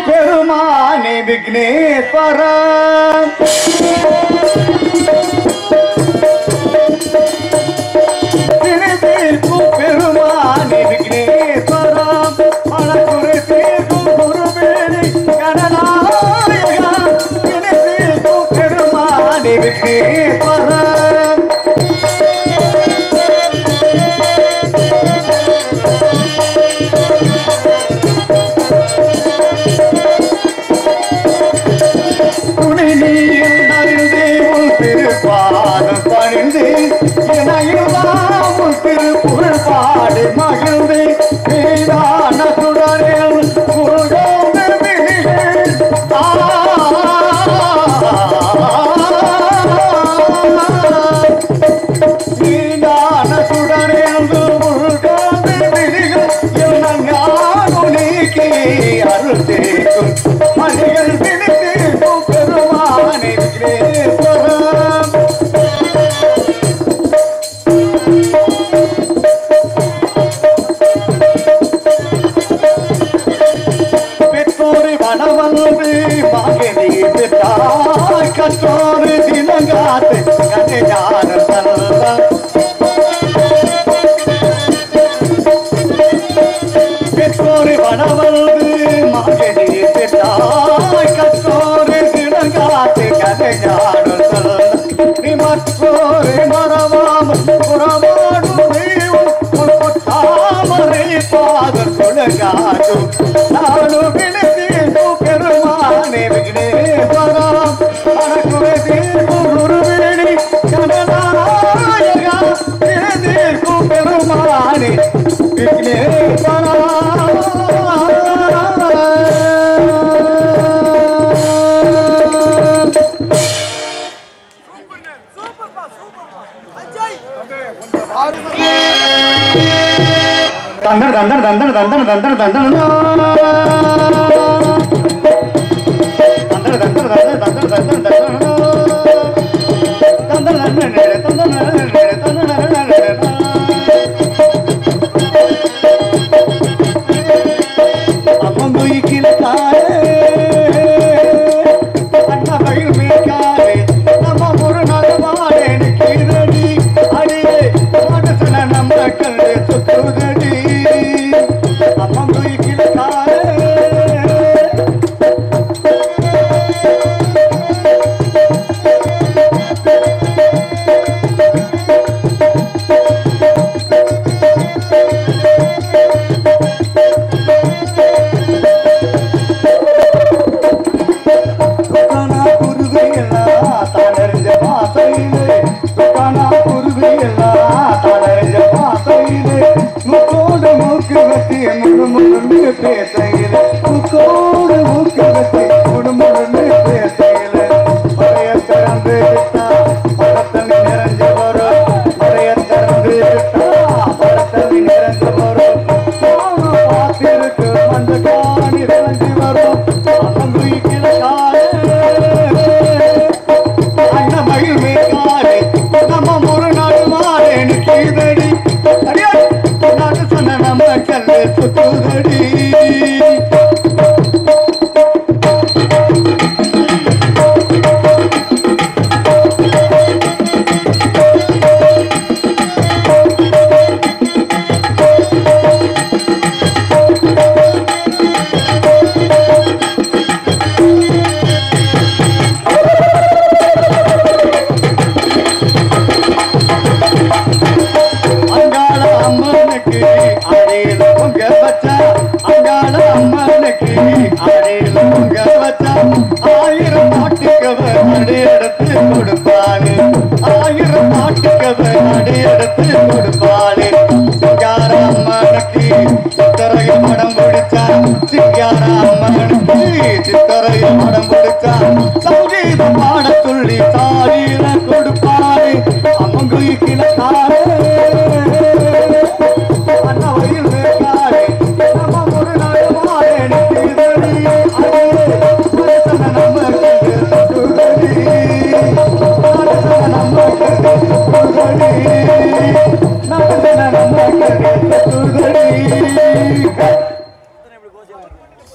பெருமானே விக்னேஸ்வரா திணிதீர்க்கும் பெருமானே விக்னேஸ்வரா மனக்குறை தீர்க்கும் குருவேணி கணநாயகா திணிதீர்க்கும் பெருமானே விக்னேஸ்வரா துணை நீயில் நறிந்தே உன் திருப்பாதம் பணிந்து இணையுலாம் உன் திருப்புகழ் பாடி மகிழ்ந்து நீதான சுடரில் முருகோடு விழிகள் நீதான சுடரில் முருகோடு விழிகள் என்ன ஞானம் நீக்கி அருள் தேக்கும் மணிகள் பிடித்தேக்கும் பெருமானே விக்னேஸ்வரம் பெற்றோரை வனவந்து மகனே பெற்றாய் கற்றோரு தினங்காத்து கதையான தந்தான் பெற்றோரை வனவந்து மகனே பெற்றாய் கற்றோரு தினங்காத்து கதையான தந்தான் நீ மற்றோரை மறவாமல் புறமாடும் தெய்வம் உன் பொற்றாமரை பாதம் கொலகாட்டும் நானும் விழித்தீர்க்கும் பெருமானே விக்னேஸ்வரம் அடக்குவை தீர்க்கும் குருவேணி கனநாயகா விழித்தீர்க்கும் பெருமானே விக்னேஸ்வரம் தந்தன தந்தன தந்தன தந்தன தந்தன தந்தன தந்தன தந்தன தந்தன தந்தன தந்தன தந்தன தந்தன தந்தன தந்தன அம்மங்குயிக்கில காலே அண்ணா பயில் மேற்காலே நம்ம ஒரு நடமாடே கீழடி அடியே மனசுல நம்ம கண்டு சுத்துதடி அம்மங்குயிக்கில காலே துக்கானா குருவியெல்லாம் தனறிஞ்ச பாசையிலே துக்கானா குருவியெல்லாம் தனறிஞ்ச பாசையிலே முக்கோடு மூக்கு வெட்டி முழுமுழுந்து பேசையிலே முக்கோடு மூக்கு வெட்டி முழுமுழுந்து பேசையிலே மறைய திறந்து விட்டா மரத்தனி நிறைஞ்சு வரும் மறைய திறந்து விட்டா மரத்தனி நிறைஞ்சு வரும் நானும் பார்த்திருக்கு மஞ்ச காணி நிறைஞ்சு வரும் அசங்குயிக்கிற காலே அண்ணமயில் மேற்காலே நம்ம ஒரு நாடு மாறேன்னு கீதடி அடியே நாடு சொன்ன நம்ம கல்லு சுத்துதடி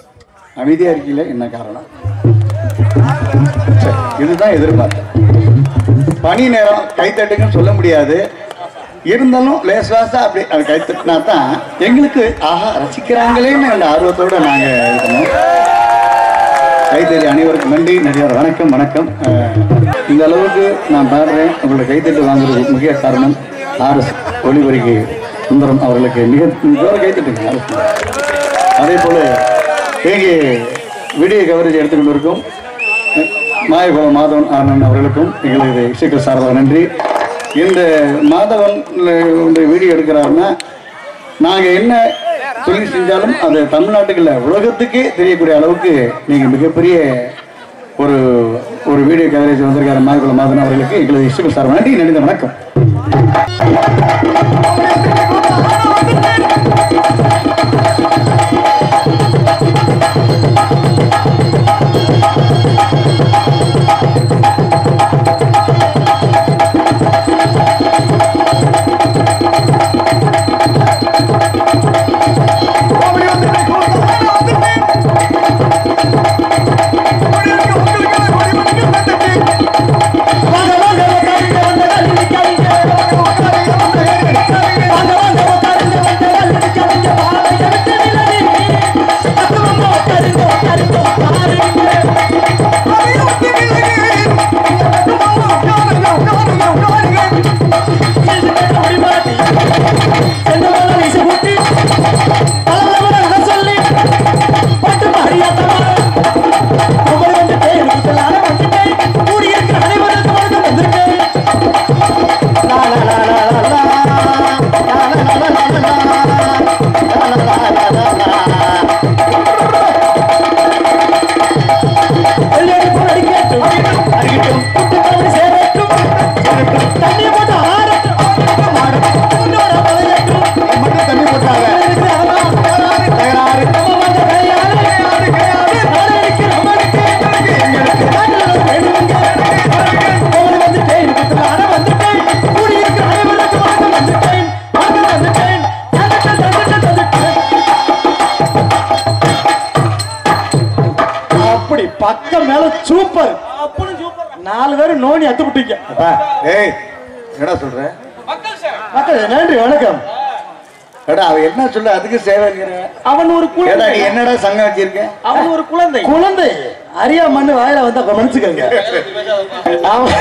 அமைதியா இருக்கீங்களே என்ன காரணம் சரி, இதுதான் எதிர்பார்த்தேன் பணி நேரம் கைத்தட்டுங்கன்னு சொல்ல முடியாது இருந்தாலும் லேஸ் லேசா அப்படி அது கைத்தட்டினா தான் எங்களுக்கு ஆஹா ரசிக்கிறாங்களேன்னு அந்த ஆர்வத்தோட நாங்க இருக்கணும் கைத்தறி அனைவருக்கும் நன்றி நடிகர் வணக்கம் வணக்கம் அஹ், இந்த அளவுக்கு நான் பாடுறேன் உங்களோட கைத்தட்டு வாங்குறதுக்கு முக்கிய காரணம் ஆர்எஸ் ஒளிபரிக்கு சுந்தரம் அவர்களுக்கு மிக மிக கைத்தட்டுங்க RS. அதே போல இங்கே வீடியோ கவரேஜ் எடுத்துக்கொண்டு இருக்கும் மாயகுல மாதவன் ஆனந்த் அவர்களுக்கும் எங்களது இசைக்கு சார்பாக நன்றி இந்த மாதவன் இந்த வீடியோ எடுக்கிறாருன்னா நாங்கள் என்ன தொழில் செஞ்சாலும் அது தமிழ்நாட்டுக்கு இல்லை உலகத்துக்கே தெரியக்கூடிய அளவுக்கு நீங்கள் மிகப்பெரிய ஒரு ஒரு வீடியோ கவரேஜ் வந்திருக்காரு மாயகுல மாதவன் அவர்களுக்கு எங்களது இசைக்கு சார்பாக நன்றி நன்றி வணக்கம் அப்படி பக்கம் மேல சூப்பர் நாலு பேரும் நோனி அத்து விட்டீங்க அப்பா ஏய் என்னடா சொல்ற மக்கள் நன்றி வணக்கம் ஏடா அவ என்ன சொல்ல அதுக்கு சேவைங்கிற அவன் ஒரு ஏடா குழந்தை நீ என்னடா சங்கம் வச்சிருக்க அவன் ஒரு குழந்தை குழந்தை அரியா மண்ணு வாயில வந்தா மன்னிச்சுக்கோங்க அவன்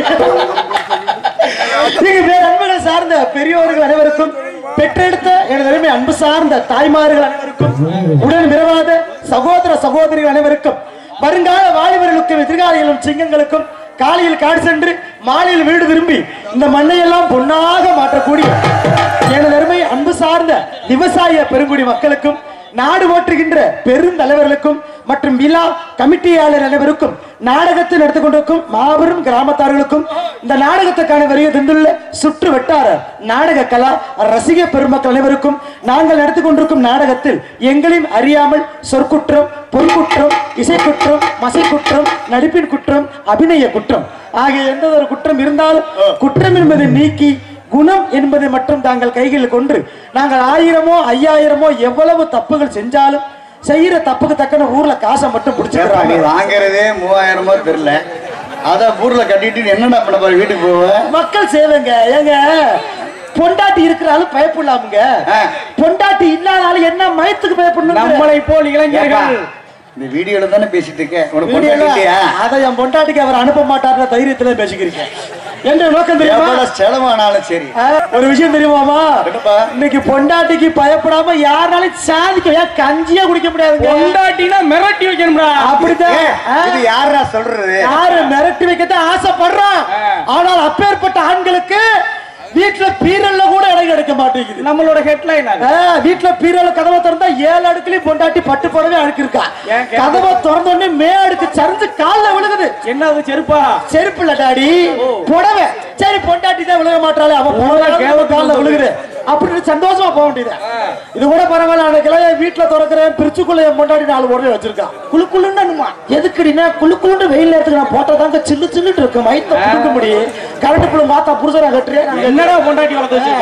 நீங்க பேர் அன்புகள் சார்ந்த பெரியோர்கள் அனைவருக்கும் பெற்றெடுத்த எனது அருமை அன்பு சார்ந்த தாய்மார்கள் அனைவருக்கும் உடன் பிறவாத சகோதர சகோதரிகள் அனைவருக்கும் வருங்கால வாலிபர்களுக்கும் எதிர்காலிகளும் சிங்கங்களுக்கும் காலையில் காடு சென்று மாலையில் வீடு திரும்பி இந்த மண்ணையெல்லாம் பொன்னாக மாற்றக்கூடிய எனது அருமை அன்பு சார்ந்த விவசாய பெருங்குடி மக்களுக்கும் நாடு ஓட்டுகின்ற பெருந்தலைவர்களுக்கும் மற்றும் விழா கமிட்டியாளர் அனைவருக்கும் நாடகத்தை நடத்தி கொண்டிருக்கும் மாபெரும் கிராமத்தார்களுக்கும் இந்த நாடகத்துக்கான வரிய தந்துள்ள சுற்று வட்டார நாடக கலா ரசிக பெருமக்கள் அனைவருக்கும் நாங்கள் நடத்தி கொண்டிருக்கும் நாடகத்தில் எங்களையும் அறியாமல் சொற்குற்றம் பொற்குற்றம் இசைக்குற்றம் மசைக்குற்றம் நடிப்பின் குற்றம் அபிநய குற்றம் ஆகிய எந்த ஒரு குற்றம் இருந்தாலும் குற்றம் என்பதை நீக்கி குணம் என்பதை மட்டும் தாங்கள் கைகளில் கொண்டு நாங்கள் ஆயிரமோ ஐயாயிரமோ எவ்வளவு தப்புகள் செஞ்சாலும் செய்யற தப்புக்கு தக்கன ஊர்ல காசை மட்டும் ஏப்பா, நீ பிடிச்சிக்கிறாங்க வாங்குறதே மூவாயிரமோ தெரியல அத ஊர்ல கட்டிட்டு நீ என்னடா பண்ண போற வீட்டுக்கு போவ மக்கள் சேவைங்க ஏங்க பொண்டாட்டி இருக்கிறாலும் பயப்படலாமுங்க ஆ. பொண்டாட்டி இல்லாதாலும் என்ன மயத்துக்கு பயப்படணும் நம்மளை போல் ஏப்பா, இந்த வீடியோல தானே பேசிட்டு இருக்க உனக்கு பொண்ணு இல்லையா அதை என் பொண்டாட்டிக்கு அவர் அனுப்ப மாட்டார்ன்ற தைரியத்துல பேசிக்கிறீங்க என்ற நோக்கம் தெரியுமா எவ்வளவு செலவானாலும் சரி ஆ, ஒரு விஷயம் தெரியுமாமா என்னப்பா? இன்னைக்கு பொண்டாட்டிக்கு பயப்படாம யாருனாலும் சாதிக்க ஏன் கஞ்சியா குடிக்க முடியாது பொண்டாட்டினா மிரட்டி வைக்கணும்டா அப்படித்தான் ஏய், ஆ. இது யாரா சொல்றது யாரு மிரட்டி வைக்கத்தான் ஆசைப்படுறான் ஆனால் அப்பேற்பட்ட ஆண்களுக்கு வீட்டுல பீரல்ல கூட இடம் கிடைக்க மாட்டேங்குது நம்மளோட ஹெட்லைன் அது ஆ, வீட்டுல பீரல கதவை திறந்தா ஏழு அடுக்குலயும் பொண்டாட்டி பட்டு புடவை அடுக்கு இருக்கா ஏன் கேட்க- கதவை திறந்த உடனே மே அடுக்கு சரிஞ்சு கால்ல விழுகுது என்ன அது செருப்பா செருப்பு இல்ல டாடி புடவை சரி பொண்டாட்டி தான் விழுக மாட்டாளே அவன் புடவை கேவ கால்ல விழுகுது அப்படின்னு சந்தோஷமா போக வேண்டியது இது கூட பரவாயில்ல அன்னைக்கெல்லாம் என் வீட்டுல திறக்கிறேன் பிரிச்சுக்குள்ள என் பொண்டாட்டி நாலு உடனே வச்சிருக்கான் குளு குளுன்னு எதுக்குடினா குளு குளுன்னு வெயில் நேரத்துக்கு நான் போட்டா தாங்க சில்லு சில்லுன்னு இருக்கு மைத்த புடுங்க முடியும் கரண்ட் புள்ள மாத்தா புருஷனா கட்டுறேன் என்னடா பொண்டாட்டி வளர்த்து வச்சிருக்க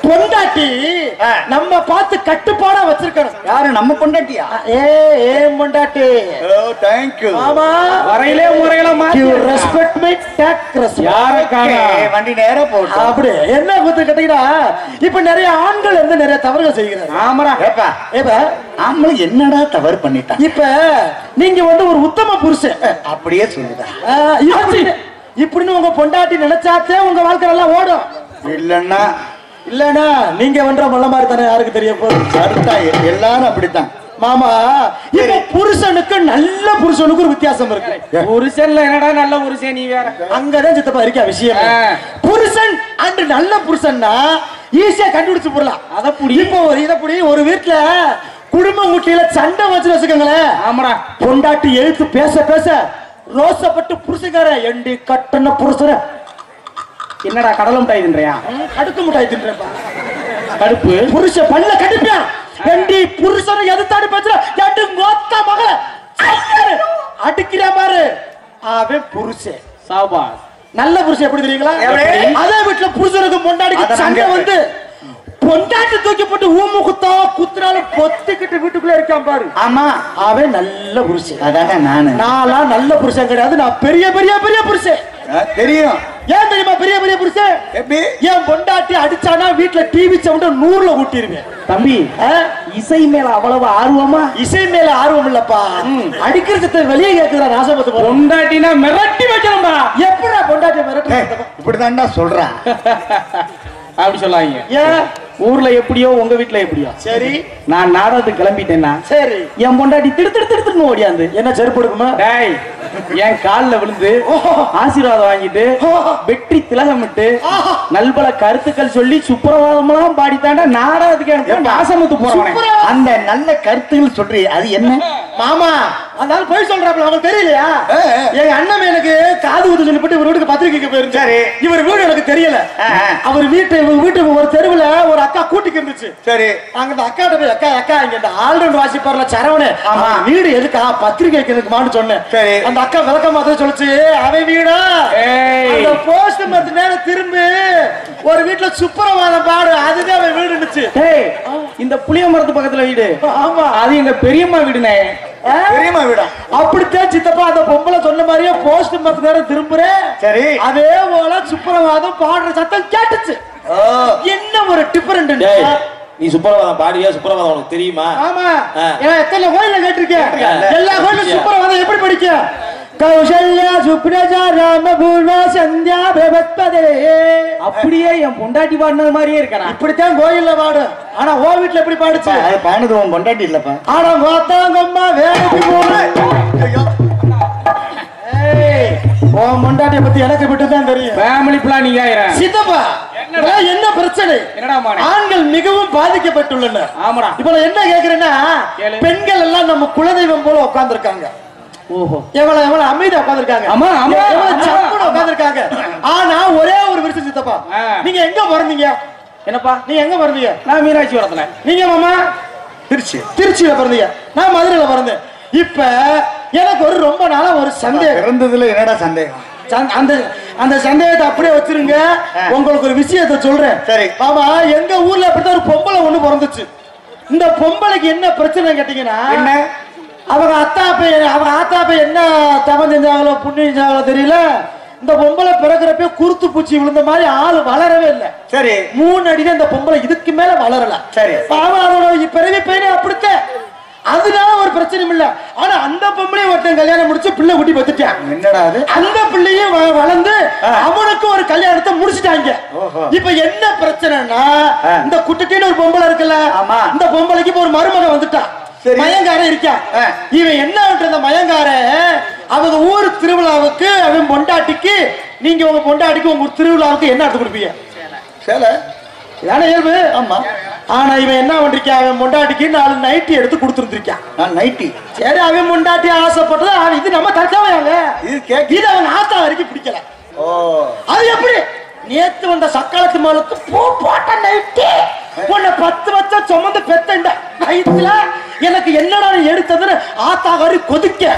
பொண்டாட்டி ஆ. நம்ம பார்த்து கட்டுப்பாடா வச்சிருக்கணும் யாரு நம்ம பொண்டாட்டியா ஏ ஏ பொண்டாட்டி ஓ தேங்க்யூ ஆமா வரையிலே முறையில மாத்தி you respect my take respect யார காணா வண்டி நேரா போட்டோம் அப்படி என்ன குத்து கேட்டீங்கன்னா இப்ப நிறைய ஆண்கள் வந்து நிறைய தவறுகள் செய்கிறாங்க ஆமரா ஏப்பா இப்ப ஆம்பளை என்னடா தவறு பண்ணிட்டான் இப்ப நீங்க வந்து ஒரு உத்தம புருஷன் அப்படியே சொல்லுதா ஆ, இப்படின்னு இப்படின்னு உங்க பொண்டாட்டி நினைச்சாத்தே உங்க வாழ்க்கை நல்லா ஓடும் இல்லன்னா இல்லனா நீங்க பண்ற மல்ல மாதிரி தானே யாருக்கு தெரிய போகுது கருத்தா எல்லாரும் அப்படித்தான் மாமா இப்ப புருஷனுக்கு நல்ல புருஷனுக்கு ஒரு வித்தியாசம் இருக்கு புருஷன்ல என்னடா நல்ல புருஷன் நீ வேற அங்கதான் சித்தப்பா இருக்க விஷயம் ஆ. புருஷன் அண்ட் நல்ல புருஷன்னா ஈஸியா கண்டுபிடிச்சு போடலாம் அத புடி இப்போ ஒரு இத புடி ஒரு வீட்டுல குடும்ப குட்டியில சண்டை வச்சு வச்சுக்கோங்களேன் ஆமடா பொண்டாட்டி எழுத்து பேச பேச ரோசப்பட்டு புருஷக்கார எண்டி கட்டண புருஷன என்னடா கடலை மிட்டாய் தின்றியா அடுக்க முட்டாய் தின்றப்பா கடுப்பு புருஷ பல்ல கடிப்பியா எண்டி புருஷனை எதிர்த்தாடி பேசுற எட்டு மொத்த மகள அடிக்கிறா பாரு அவன் புருஷன் சாபாஸ் நல்ல புருஷன் எப்படி தெரியுங்களா எப்படி? அதே வீட்டுல புருஷனுக்கு பொண்டாடிக்கு அத சண்டை நாங்க- வந்து பொண்டாட்டி தூக்கி போட்டு ஊமு குத்தா குத்துனாலும் பொத்திக்கிட்டு வீட்டுக்குள்ள இருக்கான் பாரு ஆமா அவன் நல்ல புருஷன் அதானே நானு நான்லாம் நல்ல புருஷன் கிடையாது நான் பெரிய பெரிய பெரிய புருஷன் ஆ, தெரியும் ஏன் தெரியுமா பெரிய பெரிய புருஷன் எப்படி ஏன் பொண்டாட்டி அடிச்சானா வீட்டுல டிவி சவுண்ட நூறுல ஊட்டிருவேன் தம்பி ஆ? இசை மேல அவ்வளவு ஆர்வமா இசை மேல ஆர்வம் இல்லப்பா அடிக்கிற சத்தம் வெளியே கேக்குதா நாசமத்து போறோம் பொண்டாட்டினா மிரட்டி வைக்கணும்பா எப்படா பொண்டாட்டி மிரட்டு ஏய், இப்படிதான்டா சொல்றான் அப்படி சொல்லாங்க ஏன் ஊர்ல எப்படியோ உங்க வீட்ல எப்படியோ சரி நான் நாடகத்துக்கு கிளம்பிட்டேன்னா சரி என் பொண்டாட்டி திடு திடு திடு திருன்னு ஓடியாந்து என்ன செருப்பு எடுக்குமா டேய் என் கால்ல விழுந்து ஆசீர்வாதம் வாங்கிட்டு வெற்றி திலகமிட்டு நல்பல கருத்துக்கள் சொல்லி சுப்பிரவாதமெல்லாம் பாடித்தாண்டா நாடகத்துக்கு எனக்கு நாசமத்து போறவனே அந்த நல்ல கருத்துகள் சொல்றீ அது என்ன மாமா அந்த ஆள் போய் சொல்றாப்ல அவங்களுக்கு தெரியலையா ஆ, ஆ. எங்க அண்ணன் எனக்கு காது ஊத்து சொல்லிட்டு இவர் வீட்டுக்கு பத்திரிக்கைக்கு போயிருந்தாரு சரி. இவர் வீடு எனக்கு தெரியல ஆ, ஆ. அவர் வீட்டு இவர் வீட்டுக்கு ஒரு தெருவுல ஒரு அக்கா கூட்டிக்கு இருந்துச்சு சரி அங்க இந்த அக்காட்ட போய் அக்கா அக்கா இங்க இந்த ஆல்ரவுண்ட் வாசிப்பார்ல சரவணே ஆமா. அவன் வீடு எதுக்கா பத்திரிக்கை வைக்கிறதுக்குமான்னு சொன்னேன் சரி. அந்த அக்கா விளக்கம் மாதிரி சொல்லுச்சு அவன் வீடா ஏய். அந்த போஸ்ட் மத்த நேரம் திரும்பி ஒரு வீட்டுல சுப்பிரவாதம் பாடு அதுதான் அவன் வீடு இருந்துச்சு டேய் இந்த புளிய மரத்து பக்கத்துல வீடு ஆமா அது எங்க பெரியம்மா வீடுனே ஆ? தெரியுமா விடா அப்படித்தான் சித்தப்பா அந்த பொம்பளை சொன்ன மாதிரியே போஸ்ட் மத்த நேரம் திரும்புறேன் சரி அதே போல சுப்பிரவாதம் பாடுற சத்தம் கேட்டுச்சு ஓ என்ன ஒரு டிஃபரெண்ட் டேய் நீ சுப்பிரபாதம் பாடுவியா சுப்பிரபாதம் உனக்கு தெரியுமா ஆமா ஆ. ஏன் எத்தனை கோயில்ல கேட்டிருக்கேன் கேட்டிருக்கேன்ல. எல்லா கோயிலும் சுப்பிரவாதம் எப்படி படிக்க கௌசல்யா சுப்ரஜா ராம பூர்வா சந்தியா பிரபத்பதே அப்படியே என் பொண்டாட்டி பாடினது மாதிரியே இருக்கடா இப்படித்தான் கோயில்ல பாடு ஆனா ஓ வீட்டுல எப்படி பாடுச்சு அது பானது உன் பொண்டாட்டி இல்லப்பா ஆனா மொத்தங்கம்மா வேலைக்கு போன ஏய், உன் மொண்டாட்டிய பத்தி எனக்கு மட்டும் தான் தெரியும் ஃபேமிலி பிளானிங் ஆயிரம் சித்தப்பா இதெல்லாம் என்ன பிரச்சனை என்னடா மானே? ஆண்கள் மிகவும் பாதிக்கப்பட்டுள்ளனர் ஆமாடா இப்ப நான் என்ன கேக்குறேன்னா கேளு. பெண்கள் எல்லாம் நம்ம குலதெய்வம் போல உட்கார்ந்திருக்காங்க ஓஹோ எவ்வளவு எவ்வளவு அமைதியா உட்கார்ந்திருக்காங்க ஆமா, ஆமா, எவ்வளவு ஆமா. சப்புன்னு உட்கார்ந்திருக்காங்க ஆனா ஒரே ஒரு விஷயம் சித்தப்பா ஆ. நீங்க எங்க பிறந்தீங்க என்னப்பா நீங்க எங்க பிறந்தீங்க நான் மீனாட்சி வரத்துல நீங்க மாமா திருச்சி திருச்சியில பிறந்தீங்க நான் மதுரையில பிறந்தேன் இப்ப எனக்கு ஒரு ரொம்ப நாளா ஒரு சந்தேகம் பிறந்ததுல என்னடா சந்தேகம் சந்த- அந்த அந்த சந்தேகத்தை அப்படியே வச்சிருங்க உங்களுக்கு ஒரு விஷயத்தை சொல்றேன் சரி. ஆமா எங்க ஊர்ல அப்படித்தான் ஒரு பொம்பளை ஒண்ணு பிறந்துச்சு இந்த பொம்பளைக்கு என்ன பிரச்சனை கேட்டீங்கன்னா என்ன? அவங்க அத்தா பையன் அவங்க ஆத்தா பையன் என்ன தவம் செஞ்சாங்களோ புண்ணியம் செஞ்சாங்களோ தெரியல இந்த பொம்பளை பிறக்கிறப்ப குருத்து பூச்சி விழுந்த மாதிரி ஆள் வளரவே இல்லை சரி மூணு அடிதான் இந்த பொம்பளை இதுக்கு மேல வளரல சரி. பாவம் அதோட பிறவி பையனே அப்படித்தான் அதனால ஒரு பிரச்சனையும் இல்ல ஆனா அந்த பொம்பளையும் ஒருத்தன் கல்யாணம் முடிச்சு பிள்ளை குட்டி பத்துட்டான் என்னடா அது அந்த பிள்ளையும் வ- வளர்ந்து அவனுக்கு ஒரு கல்யாணத்தை முடிச்சிட்டாங்க ஓஹோ. இப்ப என்ன பிரச்சனைனா ஆ. இந்த குட்டுட்டின்னு ஒரு பொம்பளை இருக்குல்ல ஆமா. இந்த பொம்பளைக்கு இப்ப ஒரு மருமகன் வந்துட்டான் சரி. மயங்காரன் இருக்கான் ஆ. இவன் என்ன பண்ற அந்த மயங்காரன் அவங்க ஊர் திருவிழாவுக்கு அவன் பொண்டாட்டிக்கு நீங்க உங்க பொண்டாட்டிக்கு உங்க ஊர் திருவிழாவுக்கு என்ன எடுத்து கொடுப்பீங்க சேலை இதான இயல்பு ஆமா ஆனா இவன் என்ன பண்றிருக்கான் அவன் பொண்டாட்டிக்கு நாலு நைட்டி எடுத்து கொடுத்துருந்துருக்கான் நான் நைட்டி சரி அவன் பொண்டாட்டி ஆசைப்பட்டது அவன் இது நம்ம தற்காவையாங்க இது கேக்கு இது அவன் ஆத்தா வரைக்கும் பிடிக்கல ஓ அது எப்படி நேத்து வந்த சக்காலத்து மேலுக்கு பூ போட்ட நைட்டு உன்னை பத்து வருஷம் சுமந்து பெத்தண்ட நைட்டுல எனக்கு என்னடா நீ எடுத்ததுன்னு ஆத்தா வரி கொதிக்க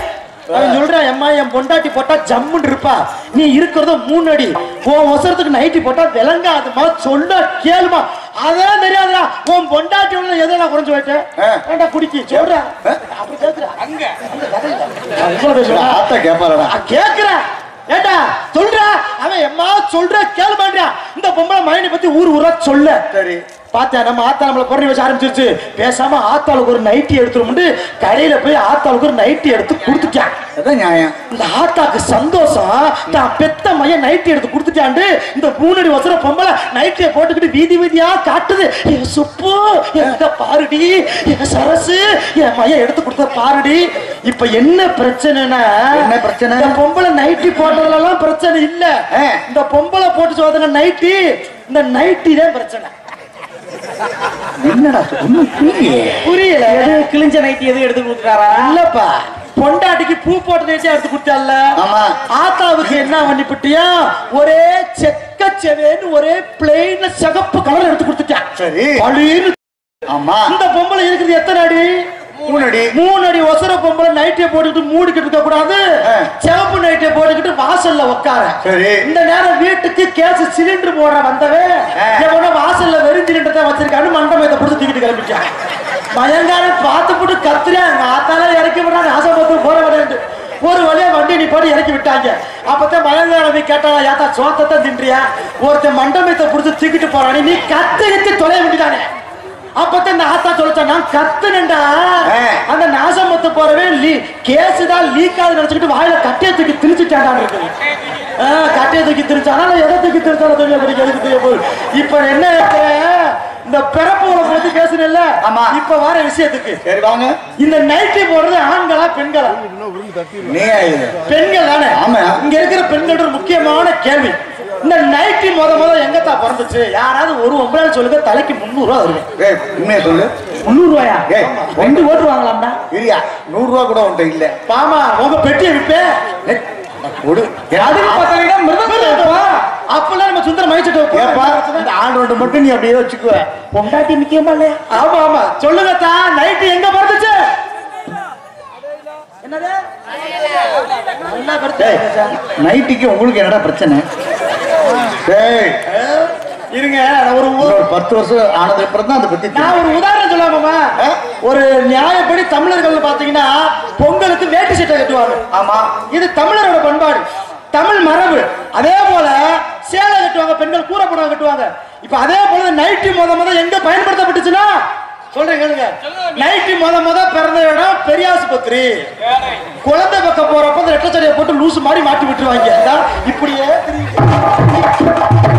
அவன் சொல்றான் எம்மா என் பொண்டாட்டி போட்டா ஜம்முன்னு இருப்பா நீ இருக்கிறது மூணு அடி உன் ஒசரத்துக்கு நைட்டி போட்டா விளங்காதுமா சொன்னா கேளுமா அதான் தெரியாதுடா உன் பொண்டாட்டி உள்ள எதை நான் குறைஞ்சு போயிட்டேன் ஆ. ஏன்டா குடிக்கி சொல்றேன் அப்படி கேக்குறா அங்க இவ்வளவு பேசுவா ஆத்தா கேப்பாரடா நான் கேக்குறேன் ஏண்டா சொல்ற அவன் எம்மா சொல்ற கேளு மாட்டியா இந்த பொம்பளை மயனை பத்தி ஊர் ஊரா சொல்ல சரி பாத்தியா நம்ம ஆத்தா நம்மள பொறி வச்சு ஆரம்பிச்சிருச்சு பேசாம ஆத்தாளுக்கு ஒரு நைட்டி எடுத்துருமுண்டு கடையில போய் ஆத்தாளுக்கு ஒரு நைட்டி எடுத்து கொடுத்துட்டான் அதான் நியாயம் இந்த ஆத்தாக்கு சந்தோஷம் தான் பெத்த மைய நைட்டி எடுத்து கொடுத்துட்டாண்டு இந்த மூணடி வசர பொம்பளை நைட்டியை போட்டுக்கிட்டு வீதி வீதியா காட்டுது என் சுப்பு எங்க பாருடி என் சரசு என் மைய எடுத்து கொடுத்த பாருடி இப்ப என்ன பிரச்சனைனா என்ன பிரச்சனை? இந்த பொம்பளை நைட்டி போட்டதுல எல்லாம் பிரச்சனை இல்ல ஆ. இந்த பொம்பளை போட்டு சோதனை நைட்டி இந்த நைட்டி தான் பிரச்சனை என்னடா ஒண்ணும் புரியலையே. புரியல எது கிழிஞ்ச நைட்டி எது எடுத்து கொடுத்துட்டாரா இல்லப்பா பொண்டாட்டிக்கு பூ போட்டு நைட்டியா எடுத்து கொடுத்தால ஆமா. ஆத்தாவுக்கு என்ன பண்ணிப்பிட்டியா ஒரே செக்க செவேன்னு ஒரே பிளெயின்ல சிகப்பு கலர் எடுத்து கொடுத்துட்டான் சரி பளீர்னு ஆமா இந்த பொம்பளை இருக்குது எத்தனை அடி மூணடி மூணு அடி ஒசர பொம்பளை நைட்டியை போட்டுக்கிட்டு மூடிக்கிட்டு இருக்க கூடாது ஆ. சிவப்பு நைட்டியை போட்டுக்கிட்டு வாசல்ல உட்கார சரி இந்த நேரம் வீட்டுக்கு கேஸ் சிலிண்டர் போடுற வந்தவன் ஆ. எவனோ வாசல்ல வெறும் சிலிண்டர் தான் வச்சிருக்கான்னு மண்டபத்தை புடிச்சு தூக்கிட்டு கிளம்பிட்டான் மயங்கார பார்த்து போட்டு கத்துறேன் ஆத்தால இறக்கி விடுறாங்க ஆசைப்பட்டு போற விட ஒரு வழியா வண்டி நீ போட்டு இறக்கி விட்டாங்க அப்பதான் மயங்கார போய் கேட்டாளா யாத்தா சோத்தத்தை தின்றியா ஒருத்தன் மண்டபத்தை புடிச்சு தூக்கிட்டு போறானே நீ கத்து கத்து தொலைய வேண்டியதானே அப்பதான் இந்த ஆத்தா சொல்லிச்சா நான் கத்துனேன்டா ஆ. அந்த நாசமத்து போறவே லீ கேஸ் தான் லீக் ஆகுது நினைச்சுக்கிட்டு வாயில கட்டையை தூக்கி திணிச்சுட்டான் இருக்குது ஆ, கட்டையை தூக்கி திரிச்சானா நான் எதை தூக்கி திரிச்சாலும் தெரியல அப்படி எதுக்கு தெரிய போகுது இப்ப என்ன இருக்கிறேன் இந்த பிறப்புகளை பத்தி பேசுனேன்ல ஆமா. இப்ப வர விஷயத்துக்கு சரி வாங்க இந்த நைட்டி போடுறது ஆண்களா பெண்களா நீ இது பெண்கள் தானே ஆமா. இங்க இருக்கிற பெண்கள் ஒரு முக்கியமான கேள்வி இந்த நைட்டி முத முத எங்கத்தான் பிறந்துச்சு யாராவது ஒரு ஒன்பது சொல்லுங்க தலைக்கு முந்நூறு ரூபா வருவேன் ஏய் உண்மையை சொல்லு முந்நூறு ரூபாயா ஏய் ரெண்டு ஓட்டு வாங்கலாம்டா இல்லையா நூறு ரூபா கூட உன்ட்ட இல்ல பாமா உங்க பெட்டியை விப்பேன் ஏய், கொடு அதுக்கு பார்த்தீங்கன்னா மிருதம் அப்பெல்லாம் நம்ம சுந்தர மகிழ்ச்சிட்டு ஏப்பா இந்த ஆண்டோட மட்டும் நீ அப்படியே வச்சுக்குவ பொண்டாட்டி முக்கியமா இல்லையா ஆமா ஆமா சொல்லுங்க தா நைட்டு எங்க பிறந்துச்சு என்னது நல்லா ஏய், பிறந்துச்சு. நைட்டுக்கு உங்களுக்கு என்னடா பிரச்சனை ஏய் இருங்க நான் ஒரு இன்னொரு பத்து வருஷம் ஆனதுக்கு அப்புறம் தான் அதை பத்தி நான் ஒரு உதாரணம் சொல்லாமாமா ஒரு நியாயப்படி தமிழர்கள் பாத்தீங்கன்னா பொங்கலுக்கு வேட்டி சட்டை கட்டுவாங்க ஆமா இது தமிழரோட பண்பாடு தமிழ் மரபு அதே போல சேலை கட்டுவாங்க பெண்கள் கூரை புடவை கட்டுவாங்க இப்ப அதே போல நைட்டி முத முத எங்க பயன்படுத்தப்பட்டுச்சுன்னா சொல்றேன் கேளுங்க நைட்டி முத முத பிறந்த இடம் பெரியாசுபத்திரி குழந்தை பக்கம் போறப்ப அந்த ரெட்டச்சடையை போட்டு லூசு மாதிரி மாட்டி விட்டுருவாங்க இந்தா, இப்படியே திரியுது.